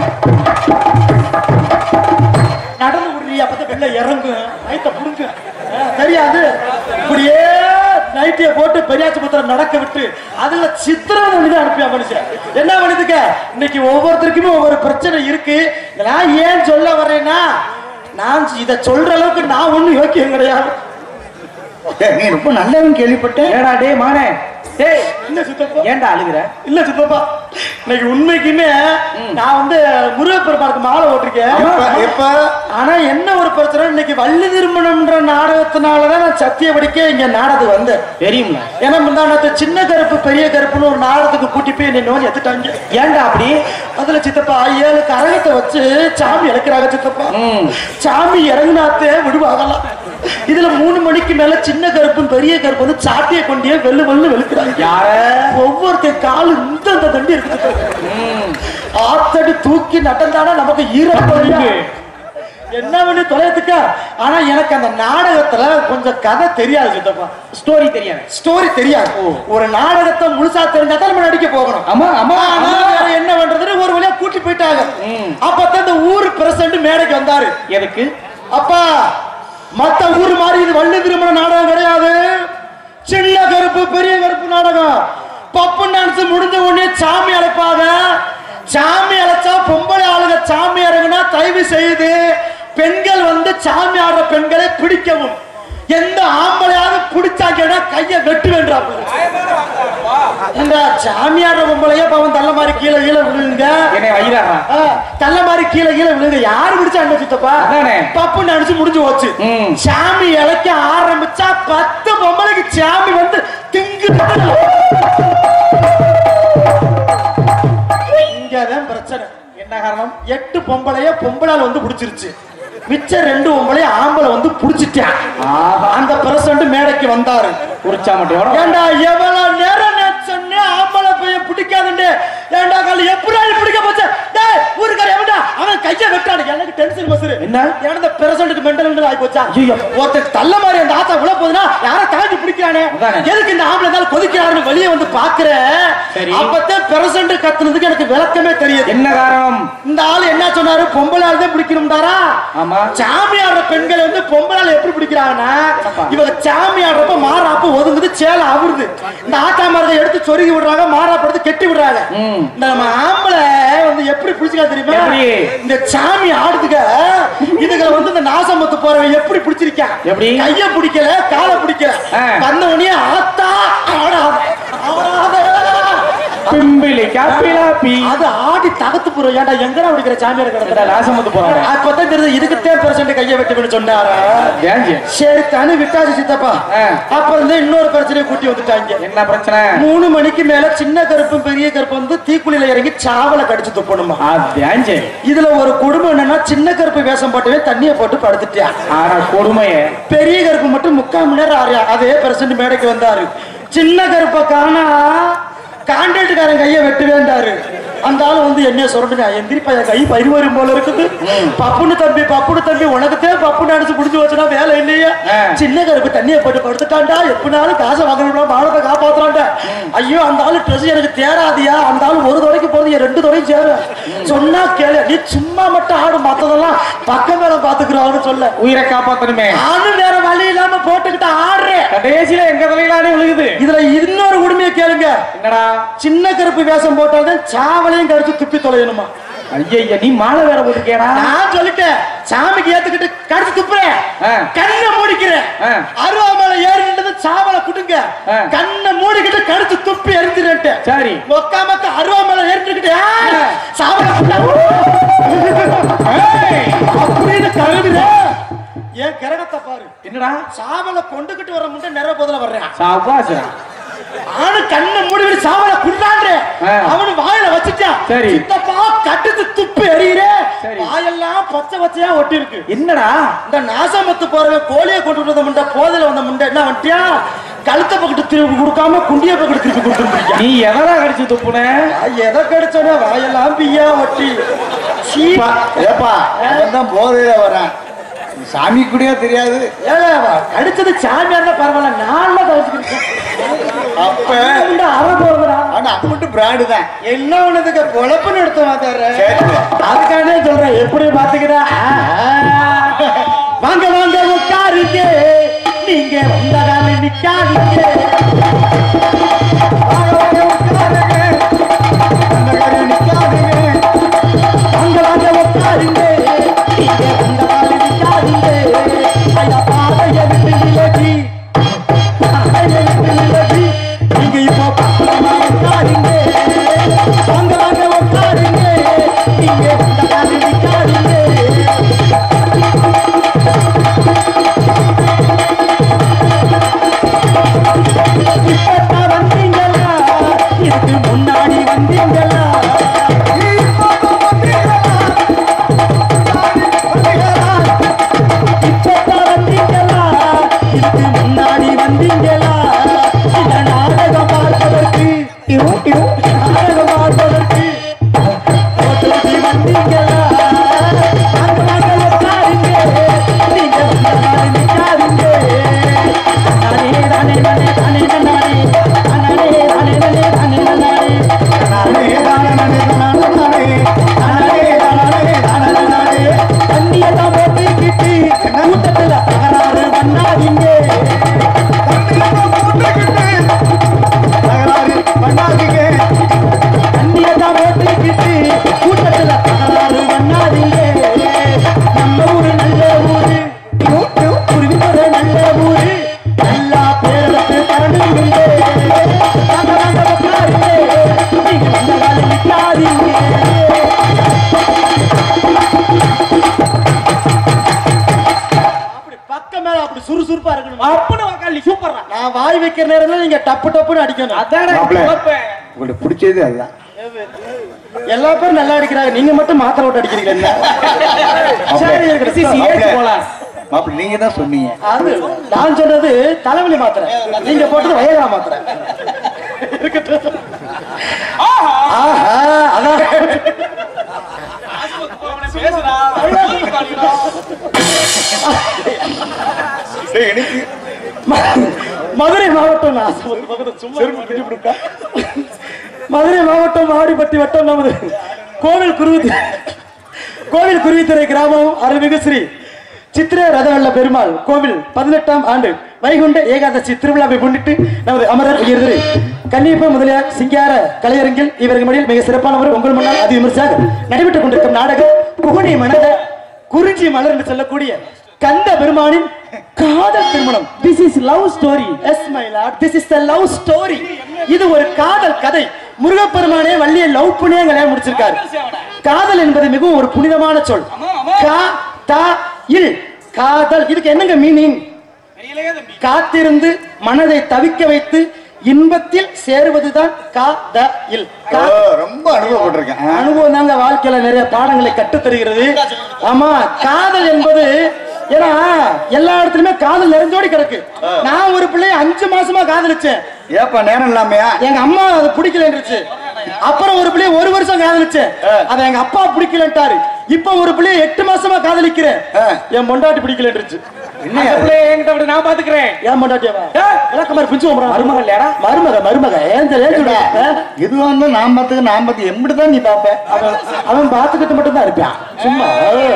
நடந்து விடுறீ அப்பதான் வெளில இறங்கும் நைட்ட புடுங்க அஹ், தெரியாது இப்படியே நைட்டிய போட்டு பெரியாச்சுபத்திரம் நடக்க விட்டு அதுல சித்திரம் பண்ணிதான் அனுப்பியா மனுஷன் என்ன பண்ணுதுக்க இன்னைக்கு ஒவ்வொருத்தருக்குமே ஒவ்வொரு பிரச்சனை இருக்கு நான் ஏன் சொல்ல வரேன்னா நான் இத சொல்ற அளவுக்கு நான் ஒண்ணும் யோக்கியம் கிடையாது ஏய், நீ ரொம்ப நல்லவன் கேள்விப்பட்டேன் ஏடா டேய் மானே டேய் இல்ல சித்தப்பா ஏன்டா அழுகுற இல்ல சித்தப்பா இன்னைக்கு உண்மைக்குமே நான் வந்து முருகப்பெருமாளுக்கு மாலை எப்ப ஓட்டிருக்கேன் எப்ப ஆனா என்ன ஒரு பிரச்சனை இன்னைக்கு வள்ளி திருமணம்ன்ற நாடகத்தினாலதான் நான் சத்திய படிக்க இங்க நாடகத்துக்கு வந்தேன் தெரியும்ல ஏன்னா முந்தானத்து சின்ன கருப்பு பெரிய கருப்புன்னு ஒரு நாடகத்துக்கு கூட்டி போய் என்னை நோய் எடுத்துட்டாங்க ஏன்டா அப்படி அதுல சித்தப்பா ஏழு கரகத்தை வச்சு சாமி இறக்குறாங்க சித்தப்பா ம். சாமி இறங்குனாத்தே விடுவாங்கலாம் இதுல மூணு மணிக்கு மேல சின்ன கருப்பும் பெரிய கருப்பு வந்து சாட்டியை கொண்டே வெள்ளு வெள்ளு வெளுக்கிறாங்க யார ஒவ்வொருத்தர் காலு இந்த இந்த தண்டி இருக்கு சித்தப்பா. ஆத்தடி தூக்கி நடந்தானா நமக்கு ஈரம் என்ன பண்ணி தொலையத்துக்கா ஆனா எனக்கு அந்த நாடகத்துல கொஞ்சம் கதை தெரியாது சித்தப்பா ஸ்டோரி தெரியாது ஸ்டோரி தெரியாது ஒரு நாடகத்தை முழுசா தெரிஞ்சா தான் நம்ம நடிக்க போகணும் ஆமா ஆமா ஆனா வேற என்ன பண்றதுன்னு ஒரு வழியா கூட்டி போயிட்டாங்க அப்பதான் இந்த ஊர் பிரசிடண்ட் மேடைக்கு வந்தாரு எதுக்கு அப்பா மத்த ஊர் மாதிரி இது வள்ளி திருமண நாடகம் கிடையாது சின்ன கருப்பு பெரிய கருப்பு நாடகம் பப்பு டான்ஸ் முடிஞ்ச உடனே சாமி அழைப்பாங்க சாமி அழைச்சா பொம்பளை ஆளுங்க சாமி இறங்குனா தயவு செய்து பெண்கள் வந்து சாமி ஆடுற பெண்களை பிடிக்கவும் எந்த ஆம்பளையாவது பிடிச்சாங்கன்னா கைய வெட்டு வேண்டாம் இந்த சாமி ஆடுற பொம்பளையே பாவம் தள்ள மாதிரி கீழே கீழே விழுங்க என்னை வயிறாரா ஆ, தள்ள மாதிரி கீழே கீழே விழுங்க யாரு பிடிச்சா அண்ணன் சித்தப்பா அதானே. பப்பு நினைச்சு முடிஞ்சு போச்சு ம். சாமி இழைக்க ஆரம்பிச்சா பத்து பொம்பளைக்கு சாமி வந்து திங்கு என்ன காரணம் எட்டு பொம்பளைய பொம்பளால் வந்து புடிச்சிருச்சு மிச்சம் ரெண்டு பொம்பளைய ஆம்பளை வந்து புடிச்சிட்டான் அந்த பிரசிடண்ட் மேடைக்கு வந்தாரு குறிச்சா மட்டும் ஏண்டா எவ்வளவு நேரம் நான் சொன்னேன் ஆம்பளை பைய பிடிக்காதுன்னு ஏண்டா கால எப்படி பிடிக்க போச்சு டேய் ஊருக்கார எவன்டா அவன் கைய வெட்டானு எனக்கு டென்ஷன் பஸ்ரு என்ன? ஏன்னா இந்த பிரசிடண்ட் மெண்டல் ஆகி போச்சா ஐயோ. ஒருத்தர் தள்ள மாதிரி அந்த ஆத்தா விழ போகுதுன்னா யார தாண்டி பிடிக்கிறானே அதானே. எதுக்கு இந்த ஆம்பளை இருந்தாலும் கொதிக்கிறாருன்னு வெளியே வந்து பாக்குறேன் சரி. அப்பதான் பிரசிடண்ட் கத்துனதுக்கு எனக்கு விளக்கமே தெரியுது என்ன காரணம் இந்த ஆளு என்ன சொன்னாரு பொம்பளை ஆள் தான் பிடிக்கணும்டாரா ஆமா. சாமி ஆடுற பெண்களை வந்து பொம்பளால எப்படி பிடிக்கிறாங்கன்னா இவங்க சாமி ஆடுறப்ப மாறாப்ப ஒதுங்குது சேலை அவுருது இந்த ஆட்டா மரத்தை எடுத்து சொருகி விடுறாங்க மாறாப்ப எடுத்து கெட்டி விடுறாங்க ம். இந்த நம்ம ஆம்பளை வந்து எப்படி பிடிச்சிக்கா தெரியுமா எப்படி? இந்த சாமி ஆடுதுங்க இதுகளை வந்து இந்த நாசமத்து போறவன் எப்படி பிடிச்சிருக்கான் எப்படி? கைய பிடிக்கல காலை பிடிக்கல ஆ. வந்த உடனே ஆத்தா ஆடாத ஆடாத பிம்பிலி காப்பிலாப்பி அது ஆடி தகத்து போறோம் ஏன்டா எங்கடா பிடிக்கிற சாமியார் ஏண்டா, கிடக்குற நாசமத்து போறாங்க அப்பதான் தெரியுது இதுக்குத்தான் பெர்சன்ட் கையை வெட்டுவேன்னு சொன்னாரா ஏஞ்சி சரி தனி விட்டாச்சு சித்தப்பா ஆ. அப்ப இருந்து இன்னொரு பிரச்சனையை கூட்டி வந்துட்டாங்க என்ன பிரச்சனை மூணு மணிக்கு மேல சின்ன கருப்பும் பெரிய கருப்பும் வந்து தீக்குழியில இறங்கி சாவலை கடிச்சு துப்பணுமா ஏஞ்சி இதுல ஒரு குடும்பம் என்னன்னா சின்ன கருப்பு வேஷம் போட்டவே தண்ணியை போட்டு படுத்துட்டான் ஆனா கொடுமையே பெரிய கருப்பு மட்டும் முக்கால் மணி நேரம் ஆறியா அதே பிரசன்ட் மேடைக்கு வந்தாரு சின்ன கருப்பை காணா கான்ட்ராக்டுக்காரன் கையை வெட்டு வேண்டாரு அந்த ஆளு வந்து என்ன சொல்றேன் எந்திரிப்பா என் கை பரிவரும் போல இருக்குது பப்புனு தம்பி பப்புனு தம்பி உனக்குத்தே பப்புன்னு அடிச்சு புடிச்சு வச்சுனா வேலை இல்லையா ஆ. சின்ன கருப்பு தண்ணியை போட்டு படுத்துட்டான்டா எப்படினாலும் காசை வாங்கணும் மானத்தை காப்பாத்துறான்டா ஐயோ அந்த ஆளு ட்ரெஸ் எனக்கு தேராதியா அந்த ஆளு ஒரு துறைக்கு போறது என் ரெண்டு துறையும் சேரும் சொன்னா கேளு நீ சும்மா மட்டும் ஆடு மத்ததெல்லாம் பக்கம் மேல பாத்துக்கிறான்னு சொல்ல உயிரை காப்பாத்தணுமே நானும் வேற வழி இல்லாம போட்டுக்கிட்டு ஆடுறேன் கடைசியில எங்க தலையிலானே விழுகுது இதுல இன்னொரு உண்மையை கேளுங்க என்னடா சின்ன கருப்பு வேஷம் போட்டால்தான் சாவலையும் கடிச்சு துப்பி தொலையணுமா ஐயா நீ மாலை வேற போட்டிருக்கேடா நான் சொல்லிட்டேன் சாமிக்கு ஏத்துக்கிட்டு கடிச்சு துப்புறேன் ஆ. கண்ணை மூடிக்கிறேன் ஆ. அருவாமலை ஏறின்றது சாவலை குடுங்க ஆ. கண்ணை மூடிக்கிட்டு கடிச்சு துப்பி எரிஞ்சிருட்டு சரி மொக்கா மொக்க அருவாமலை ஏறிக்கிட்டு ஆ. சாவலை குண்டா. ஏய், அப்படின்னு கருதுற என் கிரகத்தை பாரு என்னடா சாவலை கொண்டுகிட்டு வர முன்னே நிறைய போதில் வர்றேன் சாபாசா ஆளு கண்ணை மூடி விட்டு சாவல குண்டாண்டு ஆ. அவனு வாயில வச்சுட்டான் சரி. சித்தப்பா கட்டுத்து துப்பு எறிகிறே சரி. வாயெல்லாம் பச்சை பச்சையா ஒட்டி இருக்கு என்னடா இந்த நாசமத்து போறவன் கோழியை கொண்டு வந்த முண்டை போதையில வந்த முண்டை என்ன வந்துட்டியா கழுத்த பக்கத்து திருப்பி கொடுக்காம குண்டிய பக்கத்து திருப்பி கொடுத்துருக்கீங்க நீ எவரா கடிச்சு துப்புன எதை கிடைச்சோட வாயெல்லாம் பிய்யா ஒட்டி சீ. ஏப்பா, ஏப்பா தான் போதையில வரேன் சாமி கூடயே தெரியாது ஏலே, அவ கடிச்சது சாமியார் தான் பரவாயில்ல நான் தவிச்சுக்கிட்டேன் அப்ப அற போறதுடா ஆனா அது மட்டும் பிராண்டு தான் என்ன ஒண்ணுதுக்கு பொழப்புன்னு எடுத்து மாத்தாரு சரி. அதுக்கானே சொல்றேன் எப்படி பாத்துக்கிறா வாங்க வாங்க உட்காருங்க நீங்க வந்த கால நிக்காதீங்க வாங்க, வாங்க, உட்காருங்க. வந்த கால நிக்காதீங்க. வாங்க, வாங்க, உட்காருங்க. நீங்க வந்த கால நிக்காதீங்க. ஐயா, பாதையை விட்டு விலகி. பாதையை விட்டு விலகி. நீங்க இப்போ பக்கமா உட்காருங்க. வாங்க, வாங்க, உட்காருங்க. நீங்க வந்த கால நிக்காதீங்க. இப்பதான் வந்தீங்களா இதுக்கு முன்னாடி வந்தீங்களா இப்பதான் வந்தீங்களா இதுக்கு முன்னாடி வந்தீங்களா இந்த நாடகம் பார்ப்பதற்கு இரு, இரு, நாடகம் பார்ப்பதற்கு ஹோட்டலுக்கு வந்தீங்களா அங்க வாங்க உட்காருங்க நீங்க வந்ததால நிக்காதீங்க நானே நானே நானே நானே நானே நானே நானே நானே நானே நானே நானே நானே நானே நானே நானே நானே நானே நானே தண்ணியெல்லாம் போட்டுக்கிட்டு கூட்டத்துல தகராறு பண்ணாதீங்க தகராறு பண்ணாதீங்க தண்ணியெல்லாம் போட்டுக்கிட்டு கூட்டத்துல தகராறு பண்ணாதீங்க நம்ம ஊரு நல்ல ஊரு குருவிமர நல்ல ஊரு நல்லா பேரத்து தரணுங்க வாங்க வாங்க உட்காருங்க நீங்க வந்த கால நிக்காதீங்க அப்படி பக்கம் மேல அப்படி சுறுசுறுப்பா இருக்கணும் அப்பன்னு உக்காளி சூப்பர்ரா நான் வாய் வைக்கிற நேரத்துல நீங்க டப்பு டப்புன்னு அடிக்கணும் அதானே மாப்பிள்ளை. குழப்பேன். உங்களுக்கு பிடிச்சது அதுதான் எல்லா பேரும் நல்லா அடிக்கிறாங்க நீங்க மட்டும் மாத்திரை விட்டு அடிக்கிறீங்க என்ன சரி, இருக்கட்டும். ஏத்து போலாம் மாப்பிள்ள நீங்க தான் சொன்னீங்க அது நான் சொன்னது தலைவலி மாத்திரை நீங்க போட்டது வயகரா மாத்திரை இருக்கட்டும். ஆஹா, அதான் டேய், எனக்கு ம- மதுரை மாவட்டம் நான் ஆசைப்பட்ட பக்கத்துல சும்மா இருக்க. மதுரை மாவட்டம் மாடிப்பட்டி வட்டம் நமது கோவில் குருவி கோவில் குருவித்துறை கிராமம் அருள்மிகு ஸ்ரீ சித்திர ரதவல்ல பெருமாள் கோவில் பதினெட்டாம் ஆண்டு வைகுண்ட ஏகாதசி திருவிழாவை முன்னிட்டு நமது அமரர் உயர்திரு கன்னியப்ப முதலியார் சிங்கார கலையரங்கில் இவர்கள் மடியில் மிக சிறப்பானவர் உங்கள் முன்னால் அதி விமர்சையாக நடைபெற்றுக் கொண்டிருக்கும் நாடகம் குகுனி மணந்த குறிஞ்சி மலர் என்று சொல்லக்கூடிய கந்த பெருமானின் காதல் திருமணம் this is love story yes my lord this is the love story இது ஒரு காதல் கதை முருகப்பெருமானே வள்ளியை லவ் பண்ணியே கல்யாணம் முடிச்சிருக்காரு காதல் என்பது மிகவும் ஒரு புனிதமான சொல் கா தா இல் காதல் இதுக்கு என்னங்க மீனிங் காத்திருந்து மனதை தவிக்க வைத்து இன்பத்தில் சேருவதுதான் கா த இல் ஓ, ரொம்ப அனுபவப்பட்டிருக்கேன் ஆ. அனுபவம் தாங்க வாழ்க்கையில நிறைய பாடங்களை கற்றுத் தருகிறது ஆமா காதல் என்பது ஏன்னா எல்லா இடத்துலயுமே காதல் நிறைஞ்சோடி கிடக்கு நான் ஒரு பிள்ளைய அஞ்சு மாசமா காதலிச்சேன் ஏப்பா நேரம் இல்லாமையா எங்க அம்மா அது பிடிக்கலன்றுச்சு அப்புறம் ஒரு பிள்ளைய ஒரு வருஷம் காதலிச்சேன் அத எங்க அப்பா பிடிக்கலன்ட்டாரு இப்ப ஒரு பிள்ளைய எட்டு மாசமா காதலிக்கிறேன் ஆ. என் பொண்டாட்டி பிடிக்கலன்றுச்சு என்ன அந்த பிள்ளைய என்கிட்ட விட நான் பாத்துக்கிறேன் ஏன் பொண்டாட்டியாவா விளக்கமாரி பிடிச்சு மருமகள் இல்லையாடா? மருமக மருமக ஏன் தெரியாது எதுவா இருந்தா நான் பார்த்துக்க நான் பார்த்து எம்பிட்டு நீ பாப்ப அவன் அவன் பார்த்துக்கிட்டு மட்டும் தான் இருப்பான் சும்மா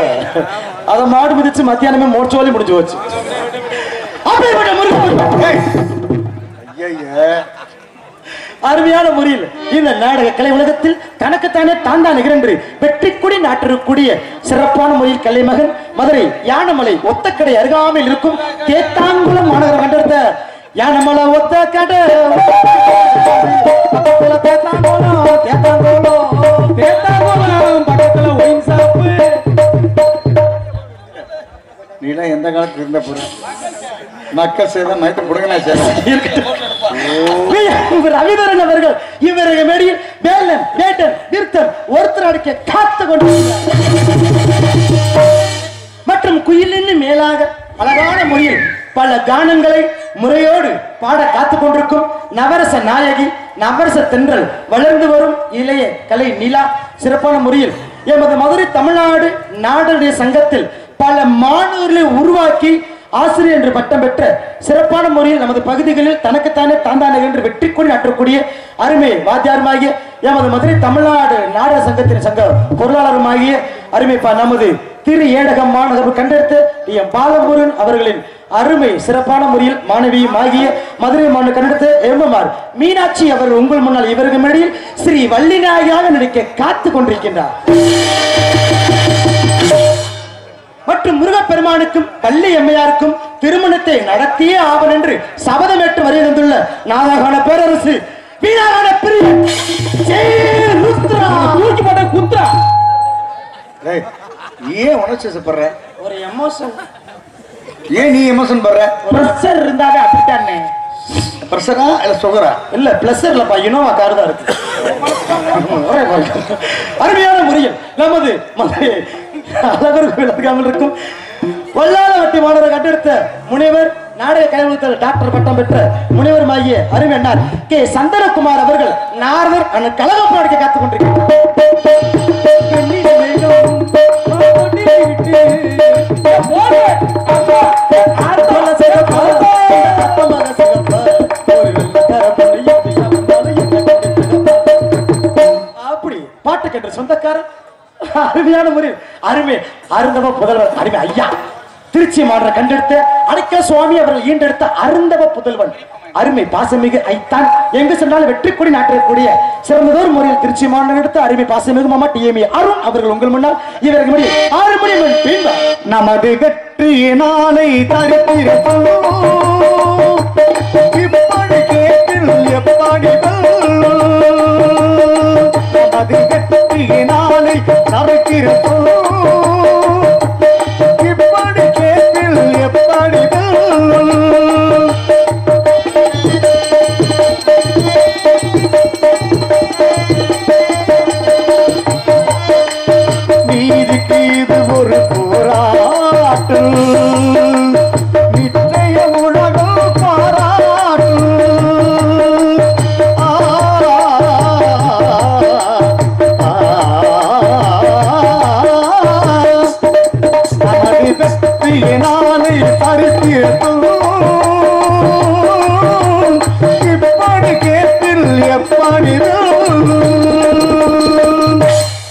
அத மாடு மிதிச்சு மத்தியானமே மோட்சோலி முடிஞ்சு போச்சு அப்படிப்பட்ட முருகன் ஏய். ஐயையே. அருமையான முறையில் இந்த நாடக கலை உலகத்தில் தனக்குத்தானே தான் தான் நிகழ்ந்து வெற்றி கொடி நாட்டிருக்கூடிய சிறப்பான முறையில் கலைமகன் மதுரை யானமலை ஒத்தக்கடை அருகாமையில் இருக்கும் தேத்தாங்குளம் மாநகரம் கண்டெடுத்த யானமலை ஒத்தக்கடை பக்கத்துல தேத்தாங்குளம் தேத்தாங்குளம் தேத்தாங்குளம் பக்கத்துல ஒயின் ஷாப்பு நீலாம் எந்த காலத்துல இருந்த பொருள் மக்கள் செய்த மயத்தை கொடுங்கண்ணா சார் இவர் ரவிதரன் அவர்கள் இவரது மேடையில் வேலன் வேட்டன் நிறுத்தன் ஒருத்தர் அடிக்க காத்து கொண்டிருக்கிறார் மற்றும் குயிலின்னு மேலாக அழகான முறையில் பல கானங்களை முறையோடு பாட காத்துக் கொண்டிருக்கும் நவரச நாயகி நவரச தென்றல் வளர்ந்து வரும் இளைய கலை நிலா சிறப்பான முறையில் எமது மதுரை தமிழ்நாடு நாடனுடைய சங்கத்தில் பல மாணவர்களை உருவாக்கி ஆசிரியர் என்று பட்டம் பெற்ற சிறப்பான முறையில் நமது பகுதிகளில் தனக்குத்தானே தாந்தானே என்று வெற்றி கொடி நாட்டக்கூடிய அருமை வாத்தியாருமாகிய எமது மதுரை தமிழ்நாடு நாடக சங்கத்தின் சங்க பொருளாளருமாகிய அருமை பா நமது திரு ஏடகம் மாநகர் கண்டெடுத்த டி எம் பாலமுருகன் அவர்களின் அருமை சிறப்பான முறையில் மாணவியும் ஆகிய மதுரை மாநில கண்டெடுத்த எம்எம்ஆர் மீனாட்சி அவர்கள் உங்கள் முன்னால் இவர்கள் மேடையில் ஸ்ரீ வள்ளிநாயகியாக நடிக்க காத்து கொண்டிருக்கின்றார் மற்றும் முருகப்பெருமானுக்கும் பள்ளி எம்மையாருக்கும் திருமணத்தை நடத்தியே ஆவன் என்று சபதமேற்று வரைய வந்துள்ள நாதகான பேரரசு வீணாகான பிரிய தூக்கி போட்ட குத்ரா டேய், நீ ஏன் உணர்ச்சி வசப்படுற ஒரு எமோஷன் ஏன் நீ எமோஷன் படுற பிரஷர் இருந்தாவே அப்படித்தானே பிரஷரா இல்ல சுகரா இல்ல பிளஸர் இல்லப்பா இனோவா கார் தான் இருக்கு ஒரே வாழ்க்கை. அருமையான முறையில் நமது மதுரை அழகர் கோயில் அருகாமல் இருக்கும் வல்லாத வட்டி மாணவர் கண்டெடுத்த முனைவர் நாடக கலைமுகத்தில் டாக்டர் பட்டம் பெற்ற முனைவர் ஆகிய அருமை அண்ணார் கே சந்தனகுமார் அவர்கள் நாரதர் அந்த கழகம் பாடிக்க காத்துக் கொண்டிருக்கிறார் அப்படி பாட்டு கேட்ட சொந்தக்காரர் அருமையான முறை அருமை அருந்தவ புதல்வர் அருமை ஐயா திருச்சி மாநகர கண்டெடுத்த அடைக்க சுவாமி அவர்கள் ஈண்டெடுத்த அருந்தவ புதல்வன் அருமை பாசமிகு ஐத்தான் எங்கு சென்றாலும் வெற்றி கொடி நாட்டக்கூடிய சிறந்ததோர் முறையில் திருச்சி மாநகரம் எடுத்த அருமை பாசமிகு மாமா டிஎம்ஏ அருண் அவர்கள் உங்கள் முன்னால் இவர்கள் முடி ஆறு மணி மணி பின்பா நமது வெற்றி நாளை தரித்திருப்போம் இப்படி கேட்டில் எப்படி வெல்லும்? நமது வெற்றி நாளை தரித்திருப்போம் இப்படி கேட்டில் எப்படி வெல்லும்? பாடிடும்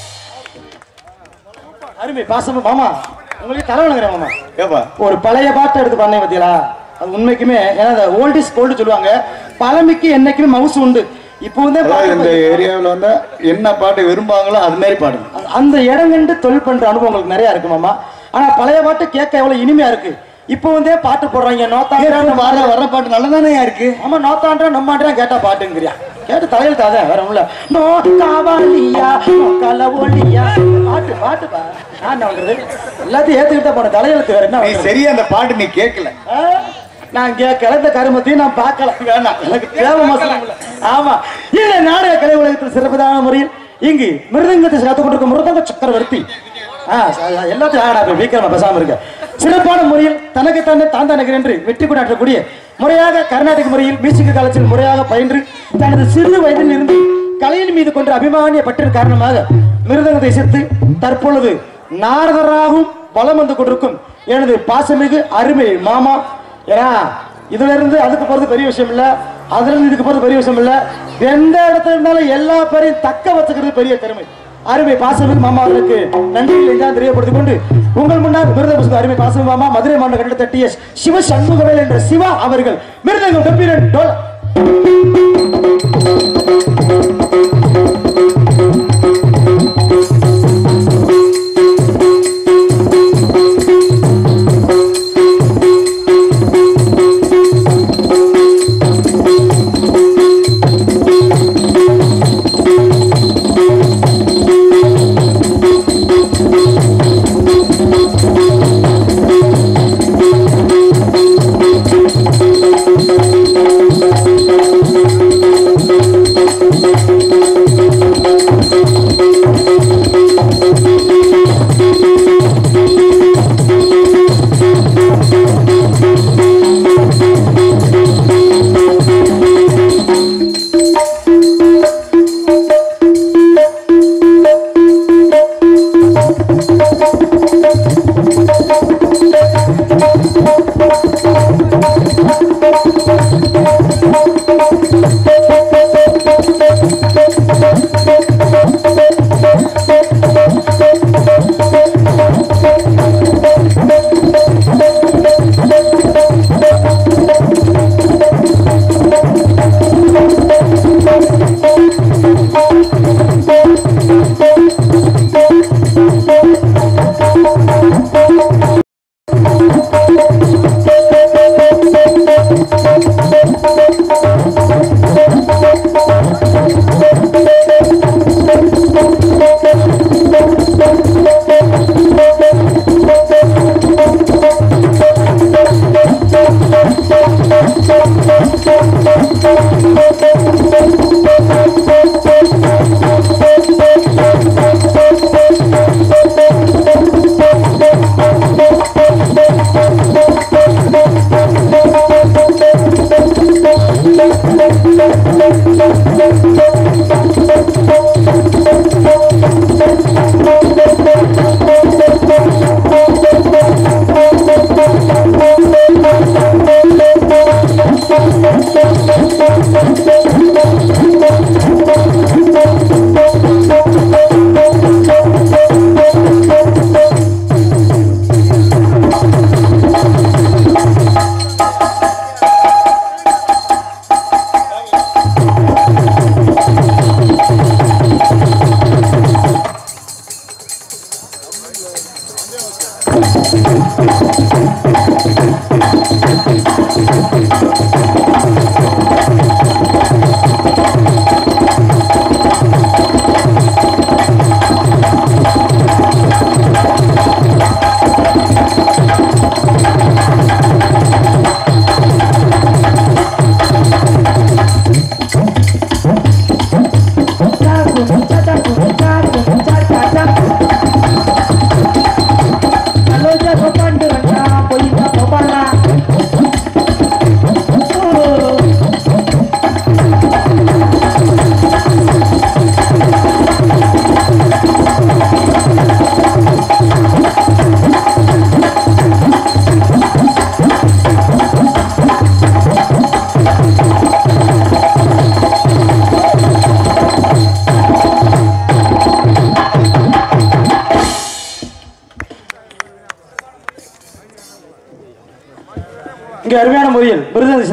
அருமை பாசமா மாமா உங்களுக்கு தர வணங்குறேன் மாமா ஏப்பா ஒரு பழைய பாட்டை எடுத்து பண்ணேன் பாத்தீங்களா அது உண்மைக்குமே ஏன்னா அந்த ஓல்ட் இஸ் கோல்டு சொல்லுவாங்க பழமைக்கு என்னைக்குமே மவுசு உண்டு இப்போ வந்து அதாவது இந்த பாட்டு ஏரியாவில் வந்து என்ன பாட்டு விரும்பாங்களோ அது மாதிரி பாடுங்க அந்த இடம் கண்டு தொழில் பண்ற அனுபவம் உங்களுக்கு நிறைய இருக்கு மாமா ஆனா பழைய பாட்டு கேட்க எவ்வளவு இனிமையா இருக்கு இப்போ வந்தே பாட்டு போடுறாங்க நோத்தாங்க வர வர பாட்டு நல்லதானே இருக்கு ஆமா நோத்தாண்டா நம்மாண்டா கேட்டா பாட்டுங்கிறியா கேட்டு தலையில் தாத வேற ஒண்ணுல நோ காவாலியா நோ கலவோலியா பாட்டு பாட்டு பா நான் என்ன பண்றது எல்லாத்தையும் ஏத்துக்கிட்ட போன தலையெழுத்து வேற என்ன நீ பண்றது? சரியா அந்த பாட்டு நீ கேட்கல ஆ? நான் கேட்கல இந்த கருமத்தையும் நான் பார்க்கல வேணாம் எனக்கு தேவை மசலம் இல்ல. ஆமா இந்த நாடக கலை உலகத்தில் சிறப்புதான முறையில் இங்கு மிருதங்கத்தை கற்றுக் கொண்டிருக்கும் மிருதங்க சக்கரவர்த்தி ஆ, ச- எல்லாத்தையும் ஆடா போய் வீக்கிரமா பேசாம இருக்க சிறப்பான முறையில் தனக்குத்தானே தான் தனக்கு என்று வெற்றி கொண்டாடக்கூடிய முறையாக கர்நாடக முறையில் மியூசிக் காலத்தில் முறையாக பயின்று தனது சிறு வயதில் இருந்து கலையின் மீது கொண்ட அபிமானிய பற்றின் காரணமாக மிருதங்கத்தை இசைத்து தற்பொழுது நாரதராகவும் வலம் வந்து கொண்டிருக்கும் எனது பாசமிகு அருமை மாமா ஏன்னா இதுல இருந்து அதுக்கு போறது பெரிய விஷயம் இல்ல அதுல இருந்து இதுக்கு போறது பெரிய விஷயம் இல்ல எந்த இடத்துல இருந்தாலும் எல்லா பேரையும் தக்க வச்சுக்கிறது பெரிய திறமை அருமை பாசமிகு மாமா அவர்களுக்கு நன்றிகளை தான் தெரியப்படுத்திக் கொண்டு உங்கள் முன்னால் மிருத புசுக்கு அருமை பாசமிகு மாமா மதுரை மாவட்ட கட்டிட தட்டிய சிவ சண்முகவேல் என்ற சிவா அவர்கள் மிருதங்கம் கம்பீரன் டோல்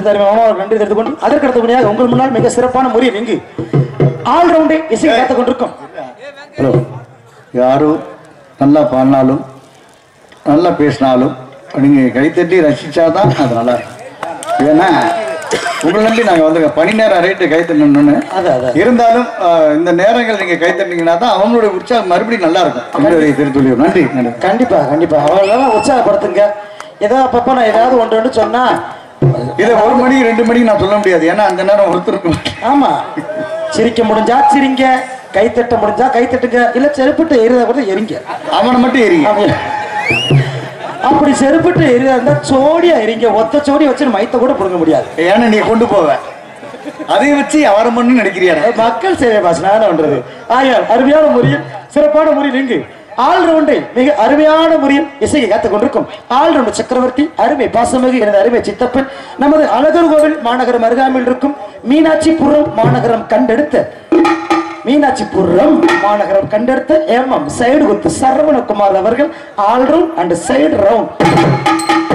எடுத்த அருமை மாமா அவர்கள் நன்றி தெரிந்து கொண்டு அதற்கு அடுத்தபடியாக உங்கள் முன்னால் மிக சிறப்பான முறையில் இங்கு ஆல் ரவுண்டை இசை காத்துக் கொண்டிருக்கும் ஹலோ யாரோ நல்லா பாடினாலும் நல்லா பேசினாலும் நீங்கள் கைத்தட்டி ரசிச்சாதான் அது நல்லா இருக்கும் ஏன்னா உங்களை நம்பி நாங்கள் வந்து பனி நேரம் ரேட்டு கைத்தட்டணும்னு அது அது இருந்தாலும் அஹ், இந்த நேரங்கள் நீங்கள் கைத்தட்டிங்கன்னா தான் அவங்களுடைய உற்சாகம் மறுபடியும் நல்லா இருக்கும் என்னுடைய திருத்தொழில் நன்றி நன்றி கண்டிப்பா கண்டிப்பா அவங்களெல்லாம் உற்சாகப்படுத்துங்க ஏதோ அப்பப்ப நான் ஏதாவது ஒன்று ஒன்று சொன்னா இதை ஒரு மணி ரெண்டு மணிக்கு நான் சொல்ல முடியாது ஏன்னா அந்த நேரம் ஒருத்தருக்கு ஆமா சிரிக்க முடிஞ்சா சிரிங்க கைத்தட்ட முடிஞ்சா கைத்தட்டுங்க இல்ல செருப்பிட்டு எரிதா கூட எரிங்க அவனை மட்டும் எரிங்க ஆமா. அப்படி செருப்பிட்டு எரிதா இருந்தா சோடியா எரிங்க ஒத்த சோடி வச்சு மைத்த கூட பிடுங்க முடியாது ஏன்னா நீ கொண்டு போவ அதை வச்சு அவரை மண்ணு நினைக்கிறியா மக்கள் சேவை பாஸ் நான் என்ன பண்றது ஆயால் அருமையான முறையில் சிறப்பான முறையில் இங்கு ஆல் ரவுண்டை மிக அருமையான முறையில் இசையை காத்துக் கொண்டிருக்கும் ஆல் ரவுண்ட் சக்கரவர்த்தி அருமை பாசமிகு எனது அருமை சித்தப்பன் நமது அழகர் கோவில் மாநகரம் அருகாமையில் இருக்கும் மீனாட்சிபுரம் மாநகரம் கண்டெடுத்த மீனாட்சிபுரம் மாநகரம் கண்டெடுத்த எம்எம் சைடு குத்து சரவணகுமார் அவர்கள் all round and side round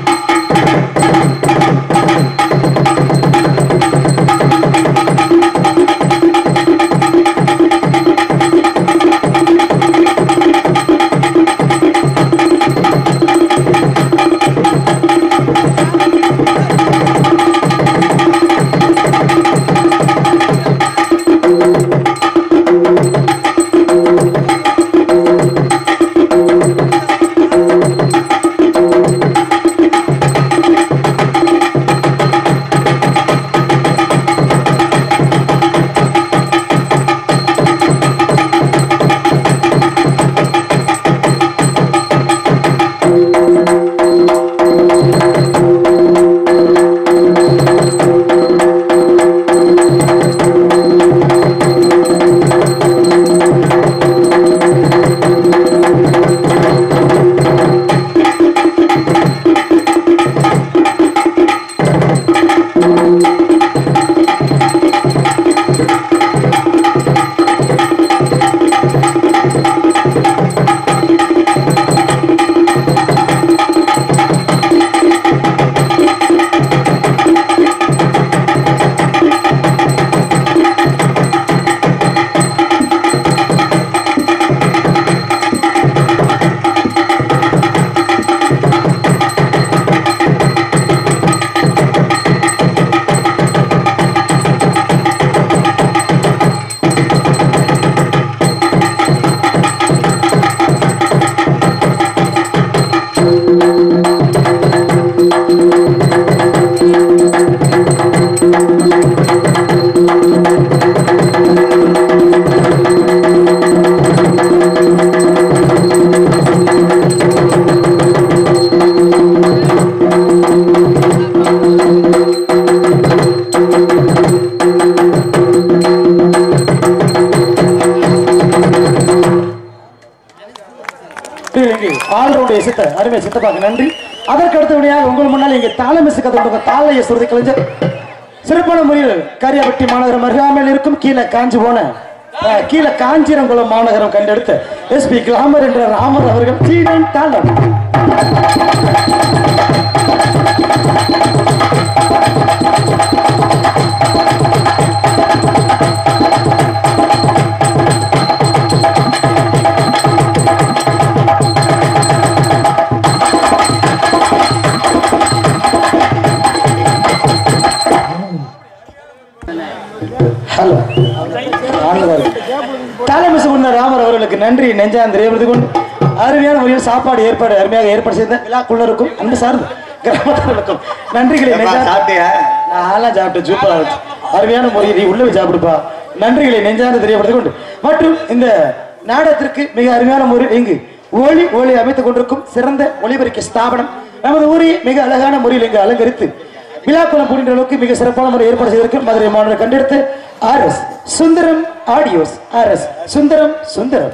இங்கு ஆல்ரவுண்ட் இசைத்த அருமை சித்தப்பாக்கு நன்றி அதற்கு அடுத்தபடியாக உங்கள் முன்னால் இங்கே தாளம் இசை கதை தாளைய சுருதி கலைஞர் சிறப்பான முறையில் கரியாபட்டி மாநகரம் அருகாமையில் இருக்கும் கீழே காஞ்சி போன அஹ், கீழே காஞ்சிரங்குளம் மாநகரம் கண்டெடுத்த எஸ்பி கிளாமர் என்ற ராமர் அவர்கள் சீடன் தாளம் ஹலோ தலைமை சொன்ன ராமர் அவர்களுக்கு நன்றி நெஞ்சாந்திரி விருது கொண்டு அருமையான முறையில் சாப்பாடு ஏற்பாடு அருமையாக ஏற்பாடு செய்த விழாக்குள்ளருக்கும் அன்பு சார்ந்து கிராமத்தினருக்கும் நன்றிகளை நெஞ்சார்ந்த சாப்பிட்டியா நான்லாம் சாப்பிட்டேன் சூப்பரா இருந்துச்சு அருமையான முறையில் நீ உள்ள போய் சாப்பிடுப்பா நன்றிகளை நெஞ்சார்ந்து தெரியப்படுத்திக் கொண்டு மற்றும் இந்த நாடகத்திற்கு மிக அருமையான முறை இங்கு ஒளி ஒளி அமைத்துக் கொண்டிருக்கும் சிறந்த ஒளிபரிக்க ஸ்தாபனம் நமது ஊரையே மிக அழகான முறையில் இங்கு அலங்கரித்து விழாக்குளம் புரின்ற அளவுக்கு மிக சிறப்பான முறை ஏற்பாடு செய்திருக்கு மதுரை மாநில கண்டெடுத்து R S Sundaram audios R S Sundaram Sundaram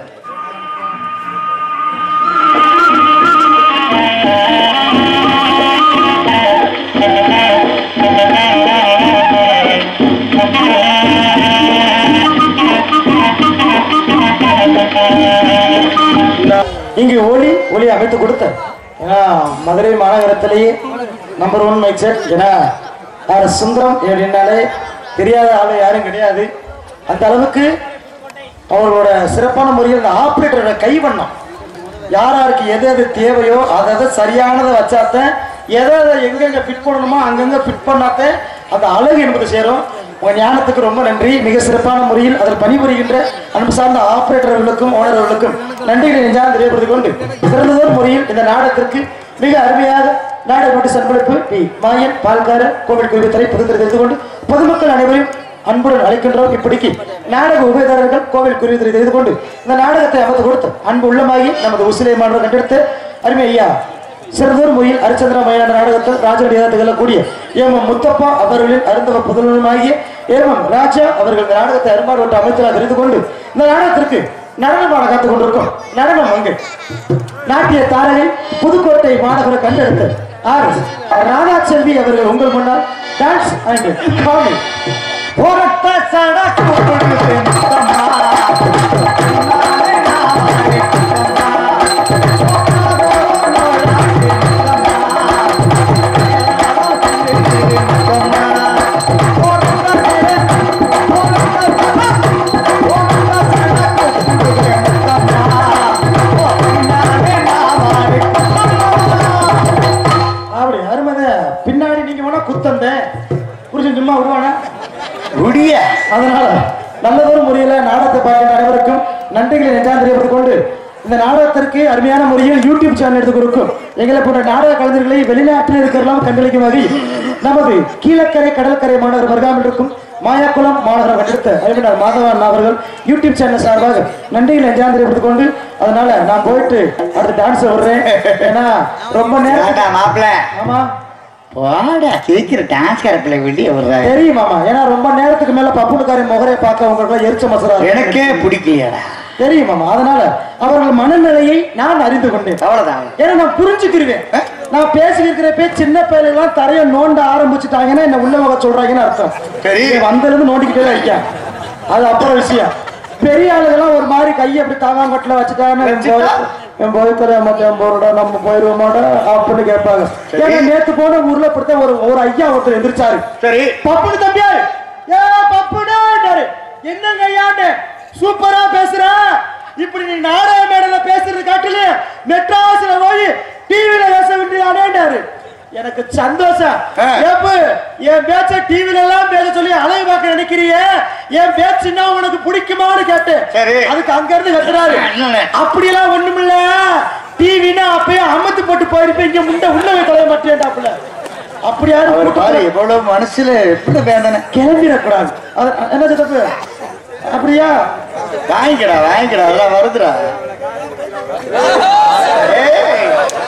இங்கு ஒளி ஒளி அமைத்து கொடுத்த ஏன்னா மதுரை மாநகரத்திலேயே நம்பர் ஒன் மைக் செட் ஏன்னா ஆர் சுந்தரம் அப்படின்னாலே தெரியாத ஆளு யாரும் கிடையாது அந்த அளவுக்கு அவர்களோட சிறப்பான முறையில் இந்த ஆப்ரேட்டரோட கைவண்ணம் யார் யாருக்கு எது எது தேவையோ அதை அதை சரியானதை வச்சாத்தான் எதை எதை எங்கெங்க ஃபிட் பண்ணணுமோ அங்கங்க ஃபிட் பண்ணாத்தான் அந்த அழகு என்பது சேரும் உங்க ஞானத்துக்கு ரொம்ப நன்றி மிக சிறப்பான முறையில் அதில் பணிபுரிகின்ற அன்பு சார்ந்த ஆபரேட்டர்களுக்கும் ஓனர்களுக்கும் நன்றிகளை நெஞ்சால் தெரியப்படுத்திக் கொண்டு சிறந்ததொரு முறையில் இந்த நாடகத்திற்கு மிக அருமையாக நாடக நோட்டீஸ் அன்பளிப்பு பி மாயன் பால்காரர் கோவில் குழுவித்தரை புதுத்திரை தெரிந்து கொண்டு பொதுமக்கள் அனைவரையும் அன்புடன் அழைக்கின்றோம் இப்படிக்கு நாடக உபயதாரர்கள் கோவில் குருவித்தரை தெரிந்து கொண்டு இந்த நாடகத்தை அமைத்து கொடுத்து அன்பு உள்ளமாகி நமது உசிலை மாணவர் கண்டெடுத்து அருமை ஐயா சிறந்தோர் முறையில் ஹரிச்சந்திர மயான நாடகத்தில் ராஜனுடைய திகழக்கூடிய ஏமம் முத்தப்பா அவர்களின் அருந்தவ புதல்வனுமாகிய ஏமம் ராஜா அவர்கள் இந்த நாடகத்தை அருமாறு விட்டு அமைச்சராக தெரிந்து கொண்டு இந்த நாடகத்திற்கு நடனமான காத்துக் கொண்டிருக்கும் நடனம் அங்கு நாட்டிய தாரகை புதுக்கோட்டை மாநகர கண்டெடுத்து ஆர் ராதா செல்வி அவர்கள் உங்கள் முன்னால் டான்ஸ் அண்ட் காமெடி போராட்ட அப்படி அருமத பின்னாடி நீங்க வேணா குத்தந்த புரிஞ்சு சும்மா விடுவானா முடிய அதனால நல்லதொரு முறையில நாடகத்தை பார்க்கின்ற அனைவருக்கும் நன்றிகளை நெஞ்சான் தெரியப்படுத்திக் கொண்டு இந்த நாடகத்திற்கு அருமையான முறையில் யூடியூப் சேனல் எடுத்து கொடுக்கும் எங்களை போன்ற நாடக கலைஞர்களை வெளிநாட்டில் இருக்கிறலாம் கண்டளிக்கும் வகையில் நமது கீழக்கரை கடற்கரை மாநகர் வருகாமல் இருக்கும் மாயாக்குளம் மாநகரம் கண்டெடுத்த அறிவினர் மாதவன் அவர்கள் யூடியூப் சேனல் சார்பாக நன்றிகளை நெஞ்சான் தெரியப்படுத்திக் கொண்டு அதனால நான் போயிட்டு அடுத்த டான்ஸ் விடுறேன் ஏன்னா ரொம்ப நேரம் மாப்பிள்ள ஆமா போடா சீக்கிரம் டான்ஸ் கரப்பில் வெளியே விடுறாரு தெரியும் மாமா ஏன்னா ரொம்ப நேரத்துக்கு மேல பப்புனுக்காரி முகரை பார்க்க உங்களுக்கு எரிச்ச மசரா இருக்கு. எனக்கே பிடிக்கலையாடா தெரியும் மாமா அதனால அவர்கள் மனநிலையை நான் அறிந்து கொண்டேன் அவ்வளவுதான் ஏன்னா நான் புரிஞ்சுக்கிருவேன் நான் பேசிக்கிறப்ப சின்ன பிள்ளைலாம் தரைய நோண்ட ஆரம்பிச்சுட்டாங்கன்னா என்ன உள்ள வகை சொல்றாங்கன்னு அர்த்தம் சரி. இவன் வந்ததுல நோண்டிக்கிட்டே தான் இருக்கேன் அது அப்புறம் விஷயம் பெரிய ஆளுங்கெல்லாம் ஒரு மாதிரி கையை அப்படி தாவாங்கட்டில் வச்சுட்டாங்கன்னா என் போய் என் போய் தர மாட்டேன் போறடா நம்ம போயிருவோமாடா அப்படின்னு கேட்பாங்க ஏன்னா நேத்து போன ஊர்ல இப்படித்தான் ஒரு ஒரு ஐயா ஒருத்தர் எந்திரிச்சாரு சரி பப்புனு தம்பியாரு ஏ பப்புடாண்டாரு என்னங்க ஐயாண்டு சூப்பரா பேசுற இப்படி நீ நாடக மேடல பேசுறது காட்டில மெட்ராஸ்ல போய் டிவில பேச வேண்டியதானேண்டாரு எனக்கு சந்தோஷம் ஆ. ஏப்பு என் பேச்ச டிவில எல்லாம் பேச சொல்லி அழகு பார்க்க நினைக்கிறியே என் பேச்சுன்னா உனக்கு பிடிக்குமான்னு கேட்டேன் சரி. அதுக்கு அங்க இருந்து கத்துறாரு என்னண்ணே? அப்படியெல்லாம் ஒண்ணுமில்ல டிவினா அப்பயே அமத்து போட்டு போயிருப்பீங்க முண்டை உள்ளவே தொலைய மாட்டேன்டாப்புல அப்படி யாரும் அவர் கூட்டு பாரு போய் எவ்வளவு மனசுல எப்படி வேதனை கிளம்பிடக்கூடாது அது என்ன தப்பு அப்படியா வாங்கிக்கடா வாங்கிக்கடா அதெல்லாம் வருதுடா ஏய்,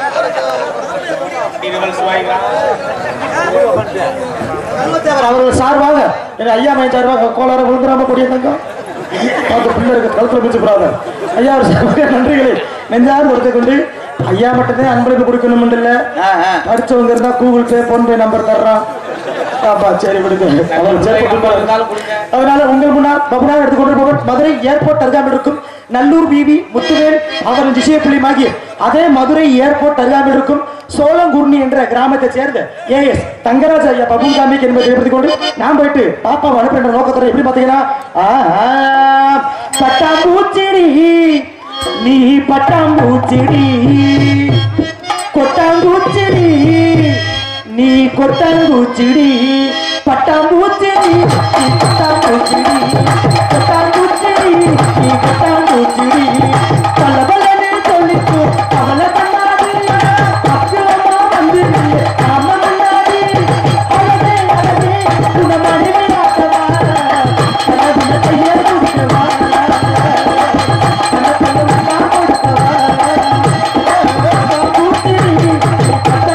அவர் அவர்கள் சார்பாக என் ஐயா மையம் சார்பாக கோளார விழுந்துராம கூடிய தங்கம் பார்த்து பிள்ளை இருக்கு கழுத்துல பிடிச்சு போறாங்க ஐயா அவர் சார்பாக நன்றிகளை நெஞ்சார்ந்து கொடுத்து கொண்டு ஐயா மட்டும்தான் அன்பளிப்பு கொடுக்கணும் இல்ல ஆ, ஆ. படிச்சவங்க இருந்தா Google Pay PhonePe number தர்றான் ஆமா சரி விடுங்க அவர் சரி, கொடுப்பாரு. அதனால உங்கள் முன்னால் பபுனா எடுத்துக்கொண்டு போக மதுரை ஏர்போர்ட் அருகாமல் இருக்கும் நல்லூர் பிபி முத்துவேல் அவரின் திசையப்பிள்ளையுமாகிய அதே மதுரை ஏர்போர்ட் அருகாமல் இருக்கும் சோளங்குர்ணி என்ற கிராமத்தை சேர்ந்த ஏஎஸ் தங்கராஜ் ஐயா பபுன் காமிக் என்பதை ஏற்படுத்திக் கொண்டு நான் போயிட்டு பாப்பா அனுப்புகின்ற நோக்கத்தோட எப்படி பாத்தீங்கன்னா ஆ, பட்டாம்பூச்செடி நீ பட்டாம்பூச்செடி கொட்டாம்பூச்செடி நீ கொட்டாம்பூச்செடி பட்டாம்பூச்செடி நீ கொட்டாம்பூச்செடி கொட்டாம்பூச்செடி நீ கொட்டாம்பூச்செடி பல பலன்னு சொல்லிட்டு அவளை பண்ணாது பக்குவமா வந்து நாம முன்னாடி அழகே அழகே உன மனைவி ஆட்டவா அழகுன கையை கொடுக்கவா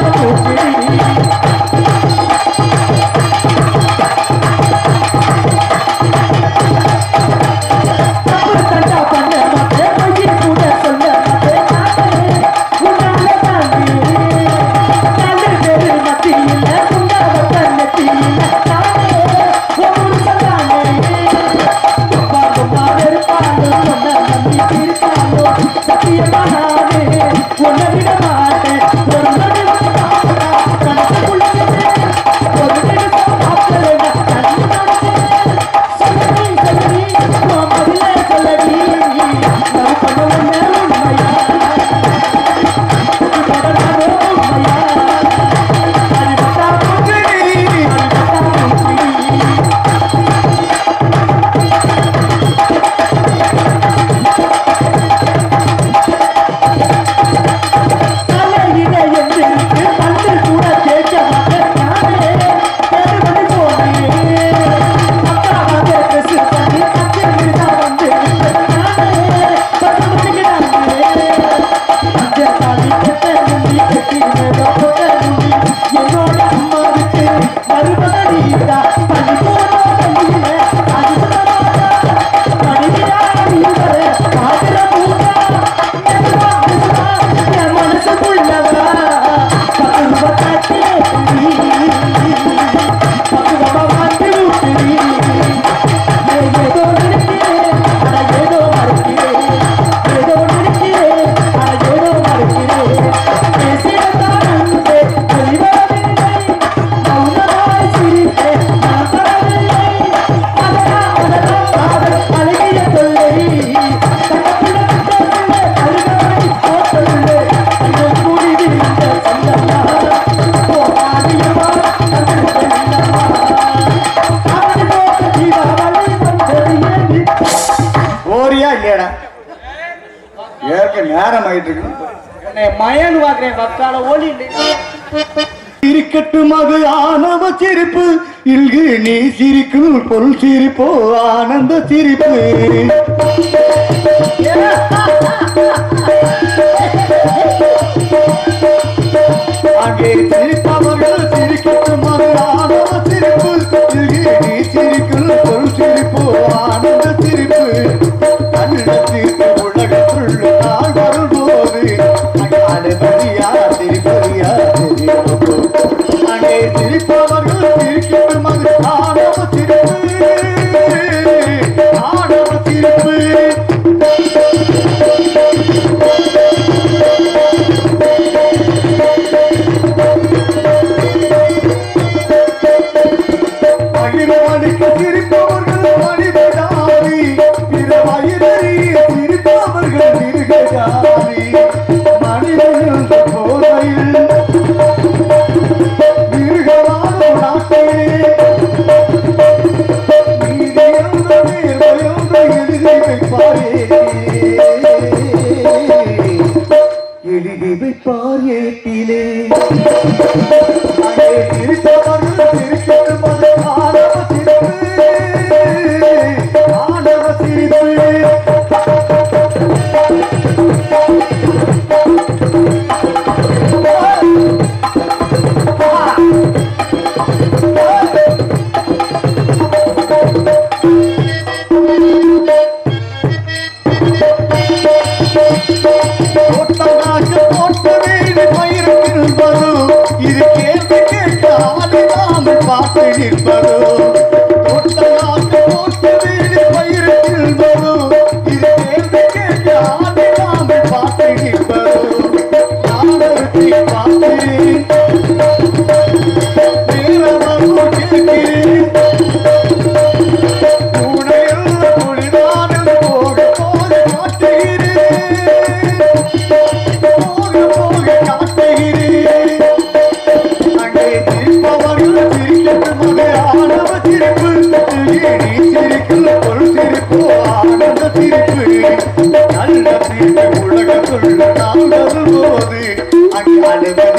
Thank ஏடா ஏற்க நேரம் ஆயிட்டு இருக்கு என்னை மயன் பாக்குறேன் பக்கால ஓலி இல்லை சிரிக்கட்டும் அது ஆணவ சிரிப்பு இங்கு நீ சிரிக்கும் பொருள் சிரிப்போ ஆனந்த சிரிப்பு அங்கே சிரிப்பவர்கள் சிரிக்கட்டும் அது ஆணவ சிரிப்பு இங்கு நீ சிரிக்கும் பொருள் சிரிப்போ ஆனந்த சிரிப்பு கண்ணத்திற்கு உலகத்துள் நாள் வரும்போது அங்கே மரியா சிரிப்பறியா தெரியும் அங்கே சிரிப்பவர்கள் சிரிக்கட்டும் அது ஆணவ சிரிப்பு ஆணவ சிரிப்பு மகிழ்வடிக்க சிரிப்பவர்கள் மனிதஜாதி பிற வயிறறிய சிரிப்பவர்கள் மிருகஜாதி மனிதர்கள் போதையில் மிருகவாத நாட்டிலே நீதியந்த நேர்மையந்த எழுதி வைப்பாரே எழுதி வைப்பார் ஏட்டிலே அங்கே சிரித்தவர்கள் சிரிக்கட்டும் அது ஆணவ சிரிப்பு ஆணவ சிரிப்பு போட்டதாக போட்ட வீடு பயிருக்கு வரும் இது கேள்வி கேட்க ஆடிடாமல் பார்த்து நிற்பதோ போட்டதாக போட்ட வீடு பயிருக்கு வரும் இது கேள்வி கேட்க ஆடிடாமல் பார்த்து நிற்பதோ நாடகத்தை பார்க்கிறேன் நேரமாக கேட்கிறேன் உடையுள்ள குளிரான போக போக காட்டுகிறேன் போக போக காட்டுகிறேன் அங்கே சிரிப்பவர்கள் சிரிக்கட்டும் அது ஆணவ சிரிப்பு நீ சிரிக்கும் பொருள் சிரிப்பு ஆனந்த சிரிப்பு நல்ல சிரிப்பு உலகத்துள்ள நாங்கள் போது அங்கே அனுமதி